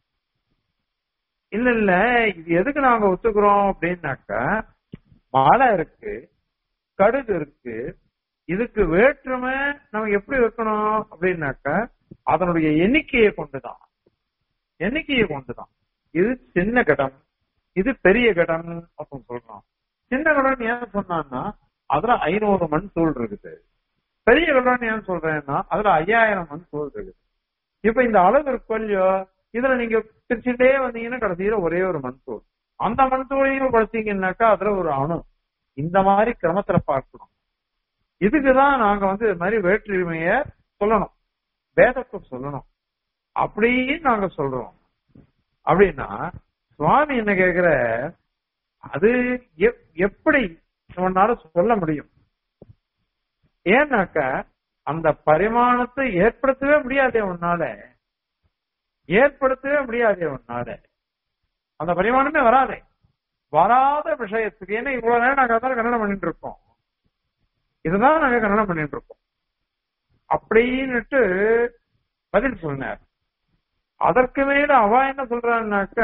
இல்ல இல்ல இது எதுக்கு நாங்க ஒத்துக்கிறோம் அப்படின்னாக்க மழை இருக்கு கடுகு இருக்கு இதுக்கு வேற்றுமை நம்ம எப்படி வைக்கணும் அப்படின்னாக்க அதனுடைய எண்ணிக்கையை கொண்டுதான் எண்ணிக்கையை கொண்டுதான் இது சின்ன கடம் இது பெரிய கடம் அப்படின்னு சொல்றோம் சின்ன கடன் ஏன் சொன்னான்னா அதுல ஐநூறு மண் தூள் இருக்குது பெரிய கடன் ஏன் சொல்றேன்னா அதுல ஐயாயிரம் மண் தூள் இருக்குது இப்ப இந்த அளவு இருக்கும் இல்லையோ இதுல நீங்க பிரிச்சுட்டே வந்தீங்கன்னா கடைசியில ஒரே ஒரு மண் தூள் அந்த மண் தூளையும் குறைச்சிங்கன்னாக்கா அதுல ஒரு அணு இந்த மாதிரி கிரமத்துல பார்க்கணும் இதுக்குதான் நாங்க வந்து இது மாதிரி வேற்றுமைய சொல்லணும் வேதத்தை சொல்லணும் அப்படின்னு நாங்க சொல்றோம் அப்படின்னா சுவாமி என்ன கேக்குற அது எப்- எப்படி உன்னால சொல்ல முடியும் ஏன்னாக்க அந்த பரிமாணத்தை ஏற்படுத்தவே முடியாதே உன்னால ஏற்படுத்தவே முடியாதே உன்னால அந்த பரிமாணமே வராதே வராத விஷயத்துக்கு ஏன்னா இவ்வளவு நேரம் நாங்க அதான் கன்னடம் பண்ணிட்டு இருக்கோம் இதுதான் நாங்க கன்னடம் பண்ணிட்டு இருக்கோம் அப்படின்னுட்டு பதில் சொன்னார் அதற்கு மேல அவ என்ன சொல்றான்னாக்கா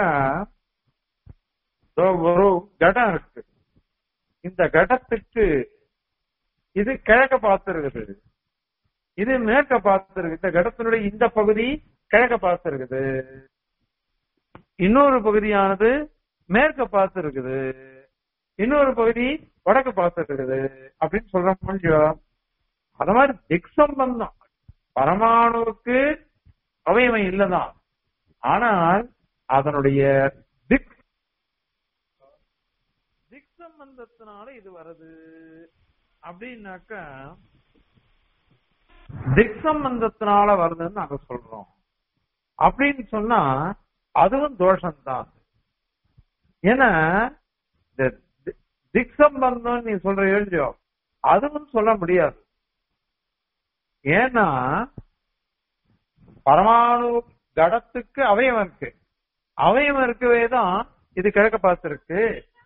இதோ ஒரு கடம் இருக்கு இந்த கடத்துக்கு இது கிழக்க பார்த்திருக்குது இது மேற்க பார்த்திருக்கு இந்த கடத்தினுடைய இந்த பகுதி கிழக்க பார்த்திருக்குது இன்னொரு பகுதியானது மேற்க பார்த்திருக்குது இன்னொரு பகுதி வடக்கு பார்த்திருக்குது அப்படின்னு சொல்ற முடியும் அத மாதிரி திக் சம்பந்தம் பரமாணுவுக்கு அவயமை இல்லதான் ஆனால் அதனுடைய திக் திக் சம்பந்தத்தினால இது வருது அப்படின்னாக்கா திக் சம்பந்தத்தினால வருதுன்னு நாங்க சொல்றோம் அப்படின்னு சொன்னா அதுவும் தோஷம்தான் ஏன்னா இந்த தி- திக் சம்பந்தம் நீ சொல்ற எழுதியோ அதுவும் சொல்ல முடியாது ஏன்னா பரமாணு கடத்துக்கு அவயவம் இருக்கு அவயவம் இருக்கவே தான் இது கிழக்க பார்த்திருக்கு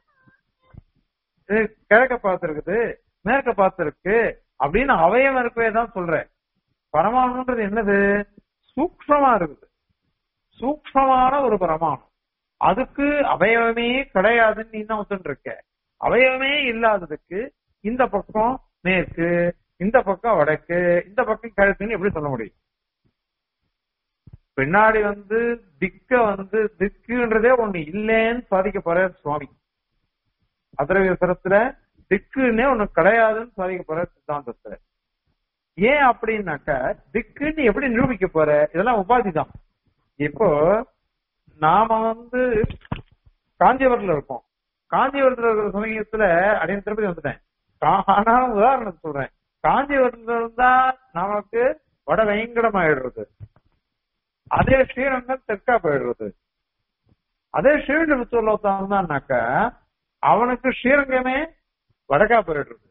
இது கிழக்க பார்த்திருக்குது மேற்க பார்த்திருக்கு அப்படின்னு அவயவம் இருக்கவே தான் சொல்றேன் பரமாணுன்றது என்னது சூக்ஷமா இருக்குது சூக்ஷமான ஒரு பரமாணு அதுக்கு அவயவமே கிடையாதுன்னு நீ தான் ஒத்துட்டு இருக்க அவயவமே இல்லாததுக்கு இந்த பக்கம் மேற்கு இந்த பக்கம் வடக்கு இந்த பக்கம் கிழக்குன்னு எப்படி சொல்ல முடியும் பின்னாடி வந்து திக்க வந்து திக்குன்றதே ஒண்ணு இல்லைன்னு சாதிக்க போற சுவாமி அதிரவியசரத்துல திக்குன்னே ஒண்ணு கிடையாதுன்னு சாதிக்க போற சித்தாந்தத்துல ஏன் அப்படின்னாக்க திக்குன்னு எப்படி நிரூபிக்க போற இதெல்லாம் உபாதி தான் இப்போ நாம வந்து காஞ்சிபுரத்துல இருக்கோம் காஞ்சிபுரத்துல இருக்கிற சமயத்துல அப்படின்னு திருப்பதி வந்துட்டேன் கா- ஆனாலும் உதாரணத்துக்கு சொல்றேன் காஞ்சிபுரத்துல இருந்தா நமக்கு வட பயங்கரம் ஆயிடுறது அதே ஸ்ரீரங்கம் தெற்கா போயிடுறது அதே ஸ்ரீவில்லிபுத்தூர்ல வந்தான்னாக்க அவனுக்கு ஸ்ரீரங்கமே வடக்கா போயிடுறது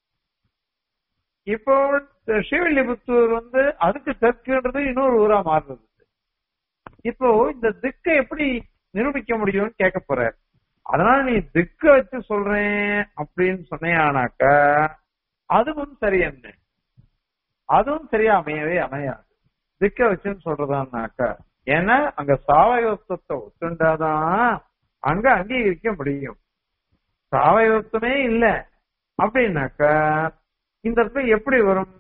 இப்போ ஸ்ரீவில்லிபுத்தூர் வந்து அதுக்கு தெற்குன்றது இன்னொரு ஊரா மாறுறது இப்போ இந்த திக்கை எப்படி நிரூபிக்க முடியும்னு கேட்க போற அதனால நீ திக்க வச்சு சொல்றேன் அப்படின்னு சொன்னேனாக்க அதுவும் சரி என்ன அதுவும் சரியா அமையவே அமையாது திக்க வச்சுன்னு சொல்றதான்னாக்க ஏன்னா அங்க சாவயவத்துவத்தை ஒத்துண்டாதான் அங்க அங்கீகரிக்க முடியும் சாவயவத்துவமே இல்ல அப்படின்னாக்க இந்த இடத்துல எப்படி வரும்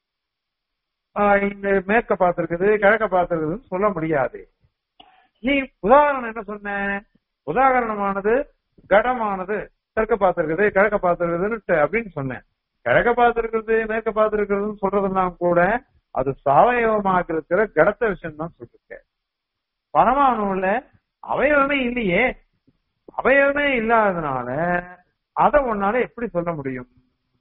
ஆஹ் இந்த மேற்க பார்த்திருக்குது கிழக்க பார்த்திருக்குதுன்னு சொல்ல முடியாது நீ உதாரணம் என்ன சொன்ன உதாரணமானது கடமானது தெற்க பார்த்திருக்குது கிழக்க பார்த்திருக்குதுன்னு அப்படின்னு சொன்னேன் கிழக்க பார்த்திருக்கிறது மேற்க பார்த்திருக்கிறதுன்னு சொல்றதெல்லாம் கூட அது சாவயவமாக இருக்கிற கடத்த விஷயம் தான் சொல்லிருக்க பரமாணுல அவயவமே இல்லையே அவயவமே இல்லாததுனால அதை உன்னால எப்படி சொல்ல முடியும்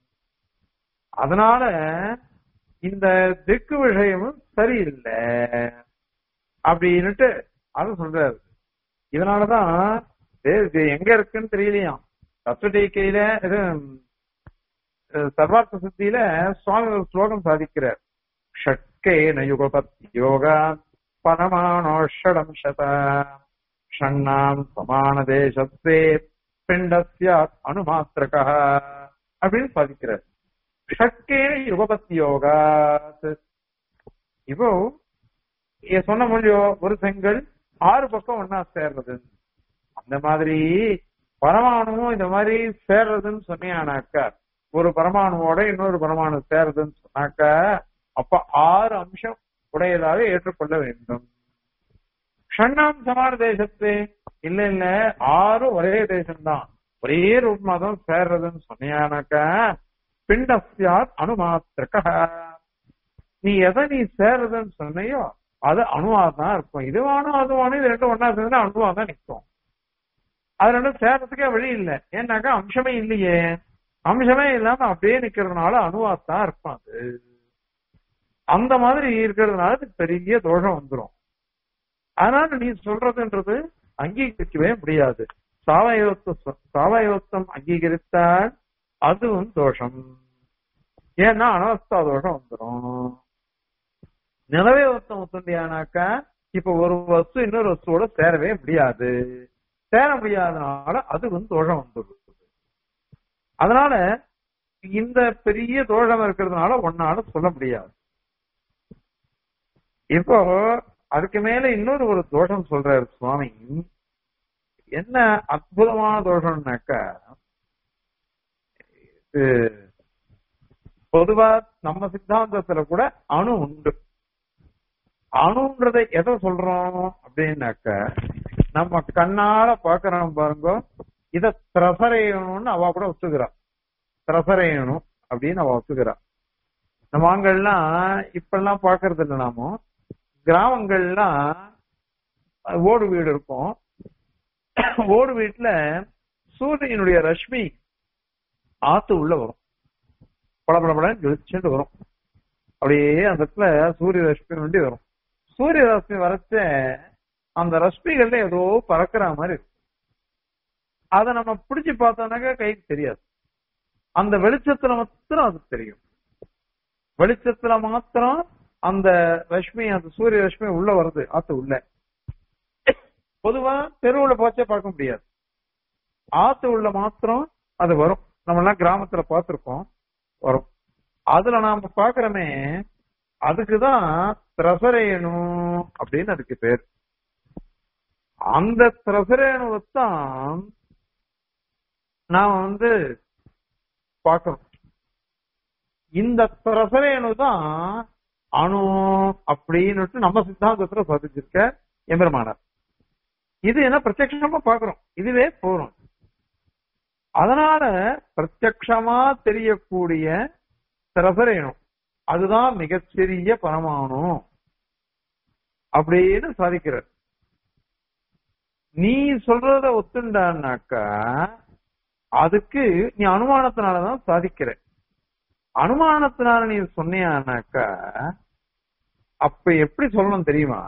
அதனால இந்த திக்கு விஷயமும் சரியில்லை அப்படின்னுட்டு அது சொல்றாரு இதனாலதான் இது- இது எங்க இருக்குன்னு தெரியலையாம் தத்துவடிக்கையில இது அஹ், சர்வார்த்த சித்தியில சுவாமி ஒரு ஸ்லோகம் சாதிக்கிறார் ஷட்கேன யுகபத் யோகா பரமாணோஷடம் சத ஷண்ணாம் சமான தேசத்தே பிண்டஸ்ய அணுமாத்திரகா அப்படின்னு சாதிக்கிறார் ஷட்கேன யுகபத் யோகாத் இப்போ இங்க சொன்ன மொழியோ ஒரு செங்கல் ஆறு பக்கம் ஒன்னா சேர்றது அந்த மாதிரி பரமாணுவும் இந்த மாதிரி சேர்றதுன்னு சொன்னீங்கன்னாக்கா ஒரு பரமாணுவோட இன்னொரு பரமாணு சேர்றதுன்னு சொன்னாக்கா அப்ப ஆறு அம்சம் உடையதாக ஏற்றுக்கொள்ள வேண்டும் ஷண்ணாம் சமார தேசத்து இல்ல இல்ல ஆறு ஒரே தேசம்தான் ஒரே ரூபமா தான் சேர்றதுன்னு சொன்னீங்கன்னாக்கா பிண்டஸ்யாத் அணுமாத்திரக நீ எதை நீ சேர்றதுன்னு சொன்னையோ அது அணுவா தான் இருக்கும் இதுவானும் அதுவானும் இது ரெண்டும் ஒன்னா சேர்ந்தா அணுவா தான் நிற்கும் அது ரெண்டும் சேர்றதுக்கே வழி இல்லை ஏன்னாக்கா அம்சமே இல்லையே அம்சமே இல்லாம அப்படியே நிக்கிறதுனால அணுவா தான் இருக்கும் அது அந்த மாதிரி இருக்கிறதுனால அது பெரிய தோஷம் வந்துரும் அதனால நீ சொல்றதுன்றது அங்கீகரிக்கவே முடியாது சாவயவத்துவ சாவயவத்துவம் அங்கீகரித்தால் அதுவும் தோஷம் ஏன்னா அனவஸ்தா தோஷம் வந்துடும் நிலவே ஒருத்தம் ஒத்துண்டியானாக்கா இப்ப ஒரு வஸ்து இன்னொரு வஸ்துவோட சேரவே முடியாது சேர முடியாதனால அது வந்து தோஷம் வந்துடுது அதனால இந்த பெரிய தோஷம் இருக்கிறதுனால ஒன்னால சொல்ல முடியாது இப்போ அதுக்கு மேல இன்னொரு ஒரு தோஷம் சொல்றாரு சுவாமி என்ன அற்புதமான தோஷம்னாக்கா இது பொதுவா நம்ம சித்தாந்தத்துல கூட அணு உண்டு அணுன்றதை எதை சொல்றோம் அப்படின்னாக்க நம்ம கண்ணால பாக்குறோம் பாருங்க இத திரசரையணும்னு அவ கூட ஒத்துக்கிறா திரசரையணும் அப்படின்னு அவ ஒத்துக்கிறா நம்ம ஆண்கள்லாம் இப்பெல்லாம் பாக்குறது இல்லை நாமோ கிராமங்கள்லாம் ஓடு வீடு இருக்கும் ஓடு வீட்டுல சூரியனுடைய ரஷ்மி ஆத்து உள்ள வரும் படபடபடன்னு ஜொலிச்சுட்டு வரும் அப்படியே அந்த இடத்துல சூரிய ரஷ்மி வேண்டி வரும் சூரிய ரஷ்மி வரச்ச அந்த ரஷ்மிகள்ல ஏதோ பறக்கிற மாதிரி இருக்கும் அதை நம்ம பிடிச்சு பார்த்தோம்னாக்கா கைக்கு தெரியாது அந்த வெளிச்சத்துல மாத்திரம் அது தெரியும் வெளிச்சத்துல மாத்திரம் அந்த ரஷ்மி அந்த சூரிய ரஷ்மி உள்ள வருது ஆத்து உள்ள பொதுவா தெருவுல போச்சே பார்க்க முடியாது ஆத்து உள்ள மாத்திரம் அது வரும் நம்ம எல்லாம் கிராமத்துல பார்த்திருக்கோம் வரும் அதுல நாம பாக்குறோமே அதுக்குதான் திரசரேணு அப்படின்னு அதுக்கு பேர் அந்த திரசரேணுவைத்தான் நாம வந்து பார்க்கிறோம் இந்த திரசரேணு தான் அணு அப்படின்னு நம்ம சித்தாந்தத்துல சாதிச்சிருக்க எம்பெருமானார் இது என்ன பிரத்யட்சமா பாக்குறோம் இதுவே போறோம் அதனால பிரத்யக்ஷமா தெரியக்கூடிய திரசரேணும் அதுதான் மிகச்சிறிய பரமாணு அப்படின்னு சாதிக்கிறார் நீ சொல்றத ஒத்துண்டான்னாக்கா அதுக்கு நீ அனுமானத்தினாலதான் சாதிக்கிற அனுமானத்தினால நீ சொன்னியானாக்கா அப்ப எப்படி சொல்லணும் தெரியுமா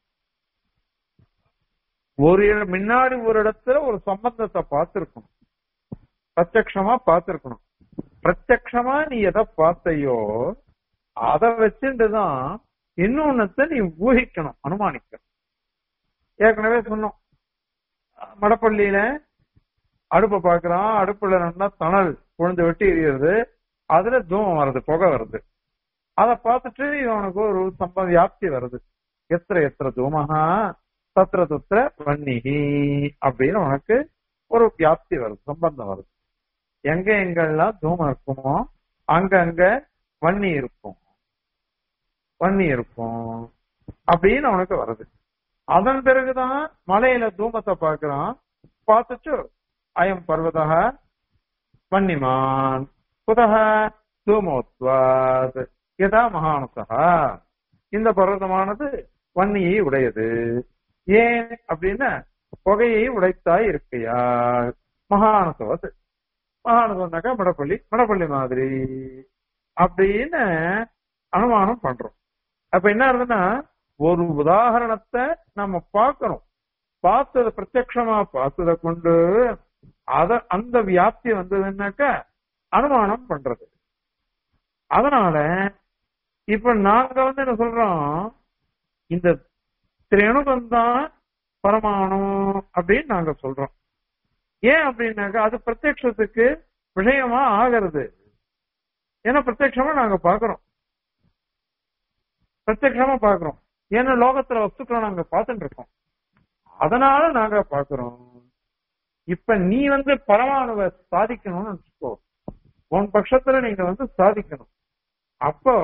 ஒரு இட- முன்னாடி ஒரு இடத்துல ஒரு சம்பந்தத்தை பார்த்திருக்கணும் பிரத்யக்ஷமா பார்த்திருக்கணும் பிரத்யக்ஷமா நீ எதை பார்த்தையோ அதை வச்சுட்டுதான் இன்னொன்னத்தை நீ ஊகிக்கணும் அனுமானிக்கணும் ஏற்கனவே சொன்னோம் மடப்பள்ளியில அடுப்பை பார்க்கறான் அடுப்புல நல்லா தணல் கொழுந்து வெட்டி எரியுறது அதுல தூமம் வருது புகை வருது அதை பார்த்துட்டு இவனுக்கு ஒரு சம்ப வியாப்தி வருது எத்திர எத்திர தூமகா தத்திர தத்திர வன்னிகி அப்படின்னு உனக்கு ஒரு வியாப்தி வருது சம்பந்தம் வருது எங்க எங்கெல்லாம் தூமம் இருக்குமோ அங்க அங்க வன்னி இருக்கும் வன்னி இருக்கும் அப்படின்னு அவனுக்கு வருது அதன் பிறகுதான் மலையில தூமத்தை பார்க்கிறான் பார்த்துட்டு அயம் பர்வதா வன்னிமான் குதக தூமோத்வாத் யதா மகானசா இந்த பர்வதமானது வன்னியை உடையது ஏன் அப்படின்னா புகையை உடைத்தாய் இருக்கையா மகானசவத் மகானசம்னாக்கா மடப்பள்ளி மடப்பள்ளி மாதிரி அப்படின்னு அனுமானம் பண்றோம் அப்ப என்ன ஆகுதுன்னா ஒரு உதாரணத்தை நம்ம பார்க்கணும் பார்த்தத பிரத்யக்ஷமா பார்த்ததை கொண்டு அத அந்த வியாப்தி வந்ததுன்னாக்கா அனுமானம் பண்றது அதனால இப்ப நாங்க வந்து என்ன சொல்றோம் இந்த திரேணுகம் தான் பரமாணு அப்படின்னு நாங்க சொல்றோம் ஏன் அப்படின்னாக்கா அது பிரத்யக்ஷத்துக்கு விஷயமா ஆகிறது ஏன்னா பிரத்யக்ஷமா நாங்க பாக்குறோம் பிரத்யக்ஷமா பாக்குறோம் ஏன்னா லோகத்துல வஸ்துக்களை நாங்க பார்த்துட்டு இருக்கோம் அதனால நாங்க பாக்குறோம் இப்ப நீ வந்து பரமாணுவை சாதிக்கணும்னு வச்சுக்கோ உன் பட்சத்துல நீங்க வந்து சாதிக்கணும் அப்போ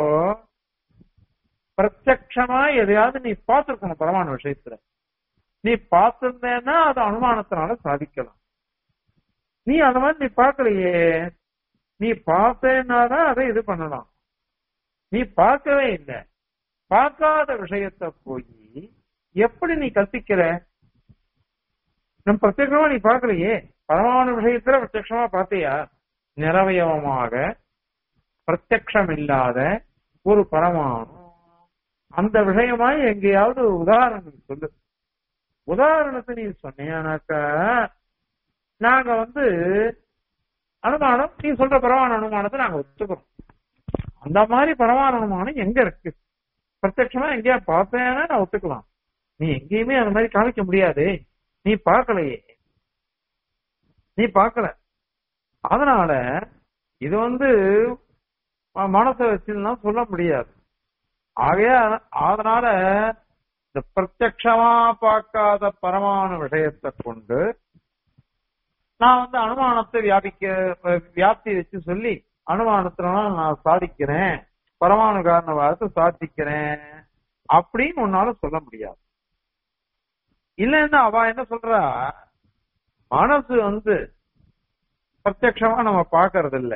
பிரத்யக்ஷமா எதையாவது நீ பார்த்திருக்கணும் பரமாணு விஷயத்துல நீ பார்த்திருந்தேன்னா அது அனுமானத்தினால சாதிக்கலாம் நீ அந்த மாதிரி நீ பார்க்கலையே நீ பார்த்தேன்னாதான் அதை இது பண்ணலாம் நீ பார்க்கவே இல்லை பார்க்காத விஷயத்த போய் எப்படி நீ கற்பிக்கிற நம் பிரத்யட்சமா நீ பார்க்கலையே பரமாணு விஷயத்துல பிரத்யட்சமா பார்த்தியா நிறவயவமாக பிரத்யக்ஷம் இல்லாத ஒரு பரமாணு அந்த விஷயமா எங்கேயாவது ஒரு உதாரணம் சொல்லு உதாரணத்தை நீ சொன்னியானாக்கா நாங்க வந்து அனுமானம் நீ சொல்ற பரவான அனுமானத்தை நாங்க ஒத்துக்கிறோம் அந்த மாதிரி பரவான அனுமானம் எங்க இருக்கு பிரத்யட்சமா எங்கேயா பார்த்தேன்னா நான் ஒத்துக்கலாம் நீ எங்கேயுமே அந்த மாதிரி காமிக்க முடியாது நீ பார்க்கலையே நீ பார்க்கல அதனால இது வந்து ம- மனசை வச்சுலாம் சொல்ல முடியாது ஆகையா அதனால இந்த பிரத்யக்ஷமா பார்க்காத பரமாணு விஷயத்தை கொண்டு நான் வந்து அனுமானத்தை வியாபிக்க வியாப்தி வச்சு சொல்லி அனுமானத்துல நான் சாதிக்கிறேன் பரமாணு காரணவாதத்தை சாதிக்கிறேன் அப்படின்னு உன்னால சொல்ல முடியாது இல்லன்னா அவ என்ன சொல்றா மனசு வந்து பிரத்யக்ஷமா நம்ம பாக்குறது இல்ல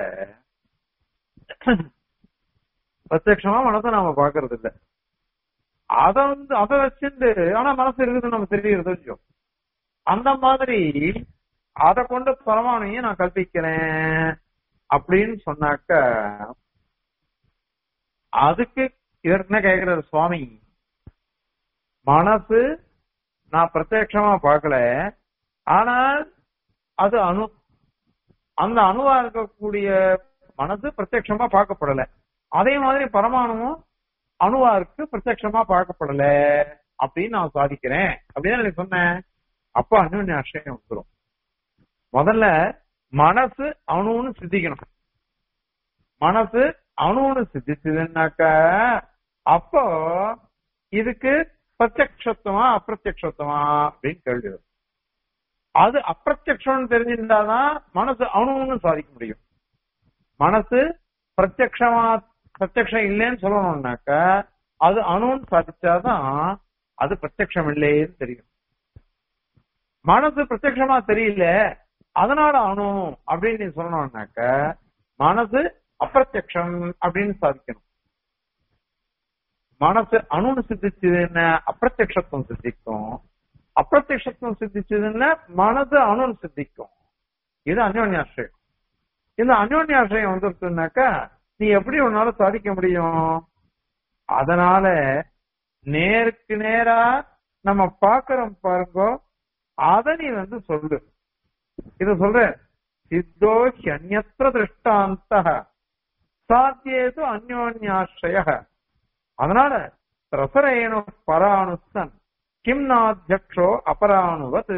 பிரத்யக்ஷமா மனசை நாம பாக்குறது இல்ல அத வந்து அதை வச்சுட்டு ஆனா மனசு இருக்குது நம்ம தெரியுறது இல்லையோ அந்த மாதிரி அதை கொண்டு பரமானையும் நான் கல்பிக்கிறேன் அப்படின்னு சொன்னாக்க அதுக்கு இவர் என்ன கேக்குறாரு சுவாமி மனசு நான் பிரத்யட்சமா பார்க்கல ஆனால் அது அணு அந்த அணுவா இருக்கக்கூடிய மனசு பிரத்யட்சமா பார்க்கப்படல அதே மாதிரி பரமாணுவும் அணுவா இருக்கு பிரத்யட்சமா பார்க்கப்படல அப்படின்னு நான் சாதிக்கிறேன் அப்படின்னு எனக்கு சொன்னேன் அப்ப அணுவின் ஆசிரியம் வந்துடும் முதல்ல மனசு அணுன்னு சித்திக்கணும் மனசு அணுன்னு சித்திச்சதுன்னாக்க அப்போ இதுக்கு பிரத்யக்ஷத்துவமா அப்பிரத்யக்ஷத்துவமா அப்படின்னு கேள்வி வரும் அது அப்பிரத்யக்ஷம்னு தெரிஞ்சிருந்தாதான் மனசு அணுன்னு சாதிக்க முடியும் மனசு பிரத்யக்ஷமா பிரத்யக்ஷம் இல்லைன்னு சொல்லணும்னாக்க அது அணுன்னு சாதிச்சாதான் அது பிரத்யக்ஷம் இல்லைன்னு தெரியும் மனசு பிரத்யக்ஷமா தெரியல அதனால அணு அப்படின்னு நீ சொல்லணும்னாக்க மனசு அப்பிரத்யக்ஷம் அப்படின்னு சாதிக்கணும் மனசு அணுன்னு சித்திச்சதுன்னா அப்பிரத்யக்ஷத்துவம் சித்திக்கும் அப்பிரத்யக்ஷத்துவம் சித்திச்சதுன்னா மனசு அணுன்னு சித்திக்கும் இது அந்யோன்யாசிரியம் இந்த அந்யோன்யாசிரியம் வந்துருச்சுனாக்கா நீ எப்படி உன்னால சாதிக்க முடியும் அதனால நேருக்கு நேரா நம்ம பாக்குறோம் பாருங்க அத நீ வந்து சொல்லு இத சொல்ற சித்தோ ஹியன்யத்திர திருஷ்டாந்த சாத்தியேது அந்யோன்யாசிரய அதனால ரசரேணு பராணுசன் கிம் நாத்தியக்ஷோ அபராணுவத்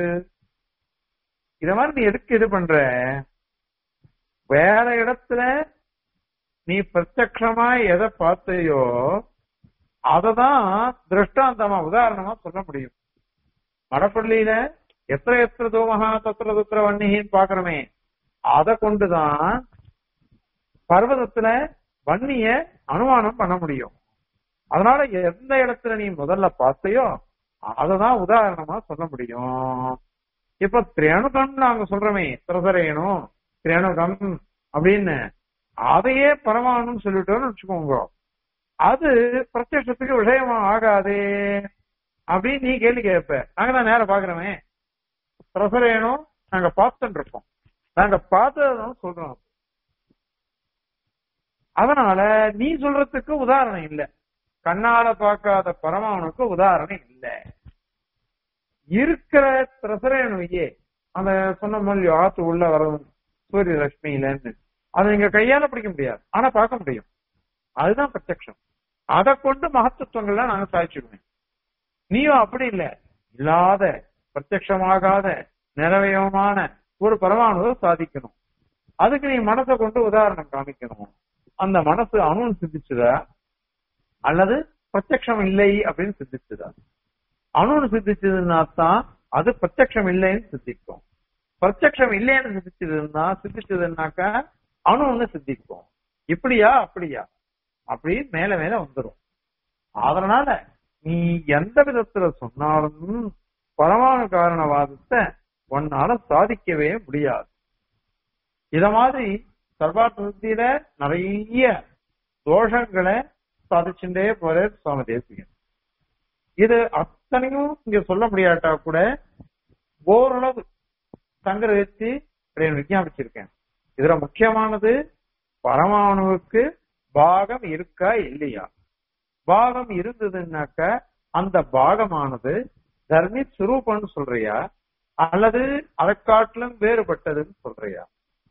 இத மாதிரி நீ எதுக்கு இது பண்ற வேற இடத்துல நீ பிரத்யக்ஷமா எதை பார்த்தையோ அததான் திருஷ்டாந்தமா உதாரணமா சொல்ல முடியும் மடப்பள்ளியில எத்திர எத்திர தூமகா தத்திர துத்திர வன்னிகின்னு பாக்குறோமே அதை கொண்டுதான் பர்வதத்துல வன்னிய அனுமானம் பண்ண முடியும் அதனால எந்த இடத்துல நீ முதல்ல பார்த்தையோ அததான் உதாரணமா சொல்ல முடியும் இப்ப திரேணுகம் நாங்க சொல்றோமே திரசரேணும் திரேணுகம் அப்படின்னு அதையே பரமாணுன்னு சொல்லிட்டோம்னு வச்சுக்கோங்க அது பிரத்யட்சத்துக்கு விஷயமா ஆகாதே அப்படின்னு நீ கேள்வி கேட்ப நாங்க தான் நேரம் பாக்குறோமே பிரசரேனும் நாங்க பார்த்துட்டு இருக்கோம் நாங்க பார்த்ததும் சொல்றோம் அதனால நீ சொல்றதுக்கு உதாரணம் இல்ல கண்ணால பார்க்காத பரமாணுக்கு உதாரணம் இல்ல இருக்கிற பிரசரேணுயே அந்த சொன்ன மொழி ஆத்து உள்ள வரும் சூரிய லட்சுமியிலன்னு அதை நீங்க கையால பிடிக்க முடியாது ஆனா பார்க்க முடியும் அதுதான் பிரத்யக்ஷம் அதை கொண்டு மகத்துவங்கள்லாம் நாங்க சாதிச்சுடுவேன் நீயும் அப்படி இல்ல இல்லாத பிரத்யமாகாத நிறவயமான ஒரு பரமாணுவை சாதிக்கணும் அதுக்கு நீ மனசை கொண்டு உதாரணம் காமிக்கணும் அந்த மனசு அணு சித்திச்சுதா அல்லது பிரத்யக்ஷம் இல்லை அப்படின்னு சித்திச்சுதா அணுன்னு சித்திச்சதுன்னா தான் அது பிரத்யக்ஷம் இல்லைன்னு சித்திக்கும் பிரத்யக்ஷம் இல்லைன்னு சித்திச்சதுன்னா சித்திச்சதுன்னாக்கா அணுன்னு சித்திக்கும் இப்படியா அப்படியா அப்படி மேல மேல வந்துடும் அதனால நீ எந்த விதத்துல சொன்னாலும் பரமாணு காரணவாதத்தை உன்னால சாதிக்கவே முடியாது இத மாதிரி சர்வார்த்தியில நிறைய தோஷங்களை சாதிச்சுட்டே போற சுவாமி தேசிகன் இது அத்தனையும் இங்க சொல்ல முடியாட்டா கூட ஓரளவு சங்கரிச்சு விஞ்ஞாபிச்சிருக்கேன் இதுல முக்கியமானது பரமாணுவுக்கு பாகம் இருக்கா இல்லையா பாகம் இருந்ததுன்னாக்க அந்த பாகமானது தர்மி சுரூபம்னு சொல்றியா அல்லது அதை காட்டிலும் வேறுபட்டதுன்னு சொல்றியா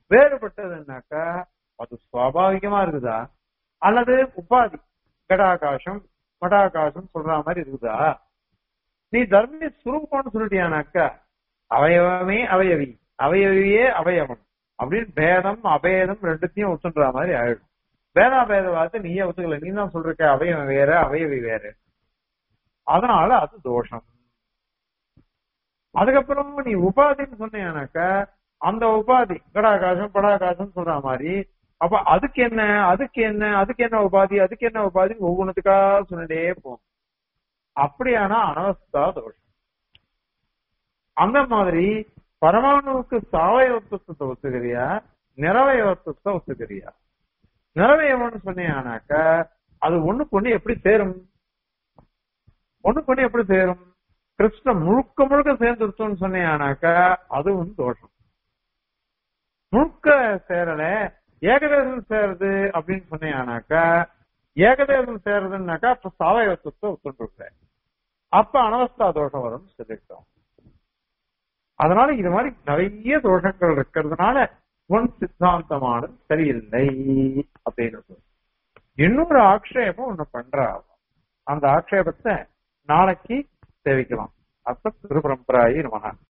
வேறுபட்டதுன்னாக்கா அது சுவாபாவிகமா இருக்குதா அல்லது உபாதி கடாகாசம் மடாகாசம் சொல்ற மாதிரி இருக்குதா நீ தர்மி சுரூபம்னு சொல்லிட்டியானாக்கா அவயவமே அவயவி அவயவியே அவயவம் அப்படின்னு பேதம் அபேதம் ரெண்டுத்தையும் ஒத்துன்ற மாதிரி ஆயிடும் பேதாபேத வார்த்தை நீயே ஒத்துக்கல நீ தான் சொல்ற அவயவம் வேற அவயவி வேற அதனால அது தோஷம் அதுக்கப்புறம் நீ உபாதின்னு சொன்னீங்கன்னாக்கா அந்த உபாதி கடாகாசம் படாகாசம் சொல்ற மாதிரி அப்ப அதுக்கு என்ன அதுக்கு என்ன அதுக்கு என்ன உபாதி அதுக்கு என்ன உபாதி ஒவ்வொன்றுத்துக்கா சொல்லிட்டே போகும் அப்படியானா அனவஸ்தா தோஷம் அந்த மாதிரி பரமாணுவுக்கு சாவயவத்துவத்தை ஒத்துக்கிறியா நிறவயவத்துவத்தை ஒத்துக்கிறியா நிறவயவம்னு சொன்னீங்கன்னாக்கா அது ஒண்ணுக்கு ஒண்ணு எப்படி சேரும் ஒண்ணுக்கு ஒண்ணு எப்படி சேரும் கிருஷ்ணன் முழுக்க முழுக்க சேர்ந்துருத்தோம்னு சொன்னீங்கன்னாக்கா அதுவும் தோஷம் முழுக்க சேரல ஏகதேசம் சேருது அப்படின்னு சொன்னீங்கன்னாக்கா ஏகதேசம் சேருதுன்னாக்கா அப்ப சாவயவத்துவத்தை ஒத்துட்டு அப்ப அனவஸ்தா தோஷம் வரும்னு சொல்லிட்டோம் அதனால இது மாதிரி நிறைய தோஷங்கள் இருக்கிறதுனால உன் சித்தாந்தமானது சரியில்லை அப்படின்னு சொல்லு. இன்னொரு ஆக்ஷேபம் ஒண்ணு பண்றா அவ. அந்த ஆக்ஷேபத்தை நாளைக்கு சேவிக்கலாம் அப்ப திருபரம்பராயி நமகா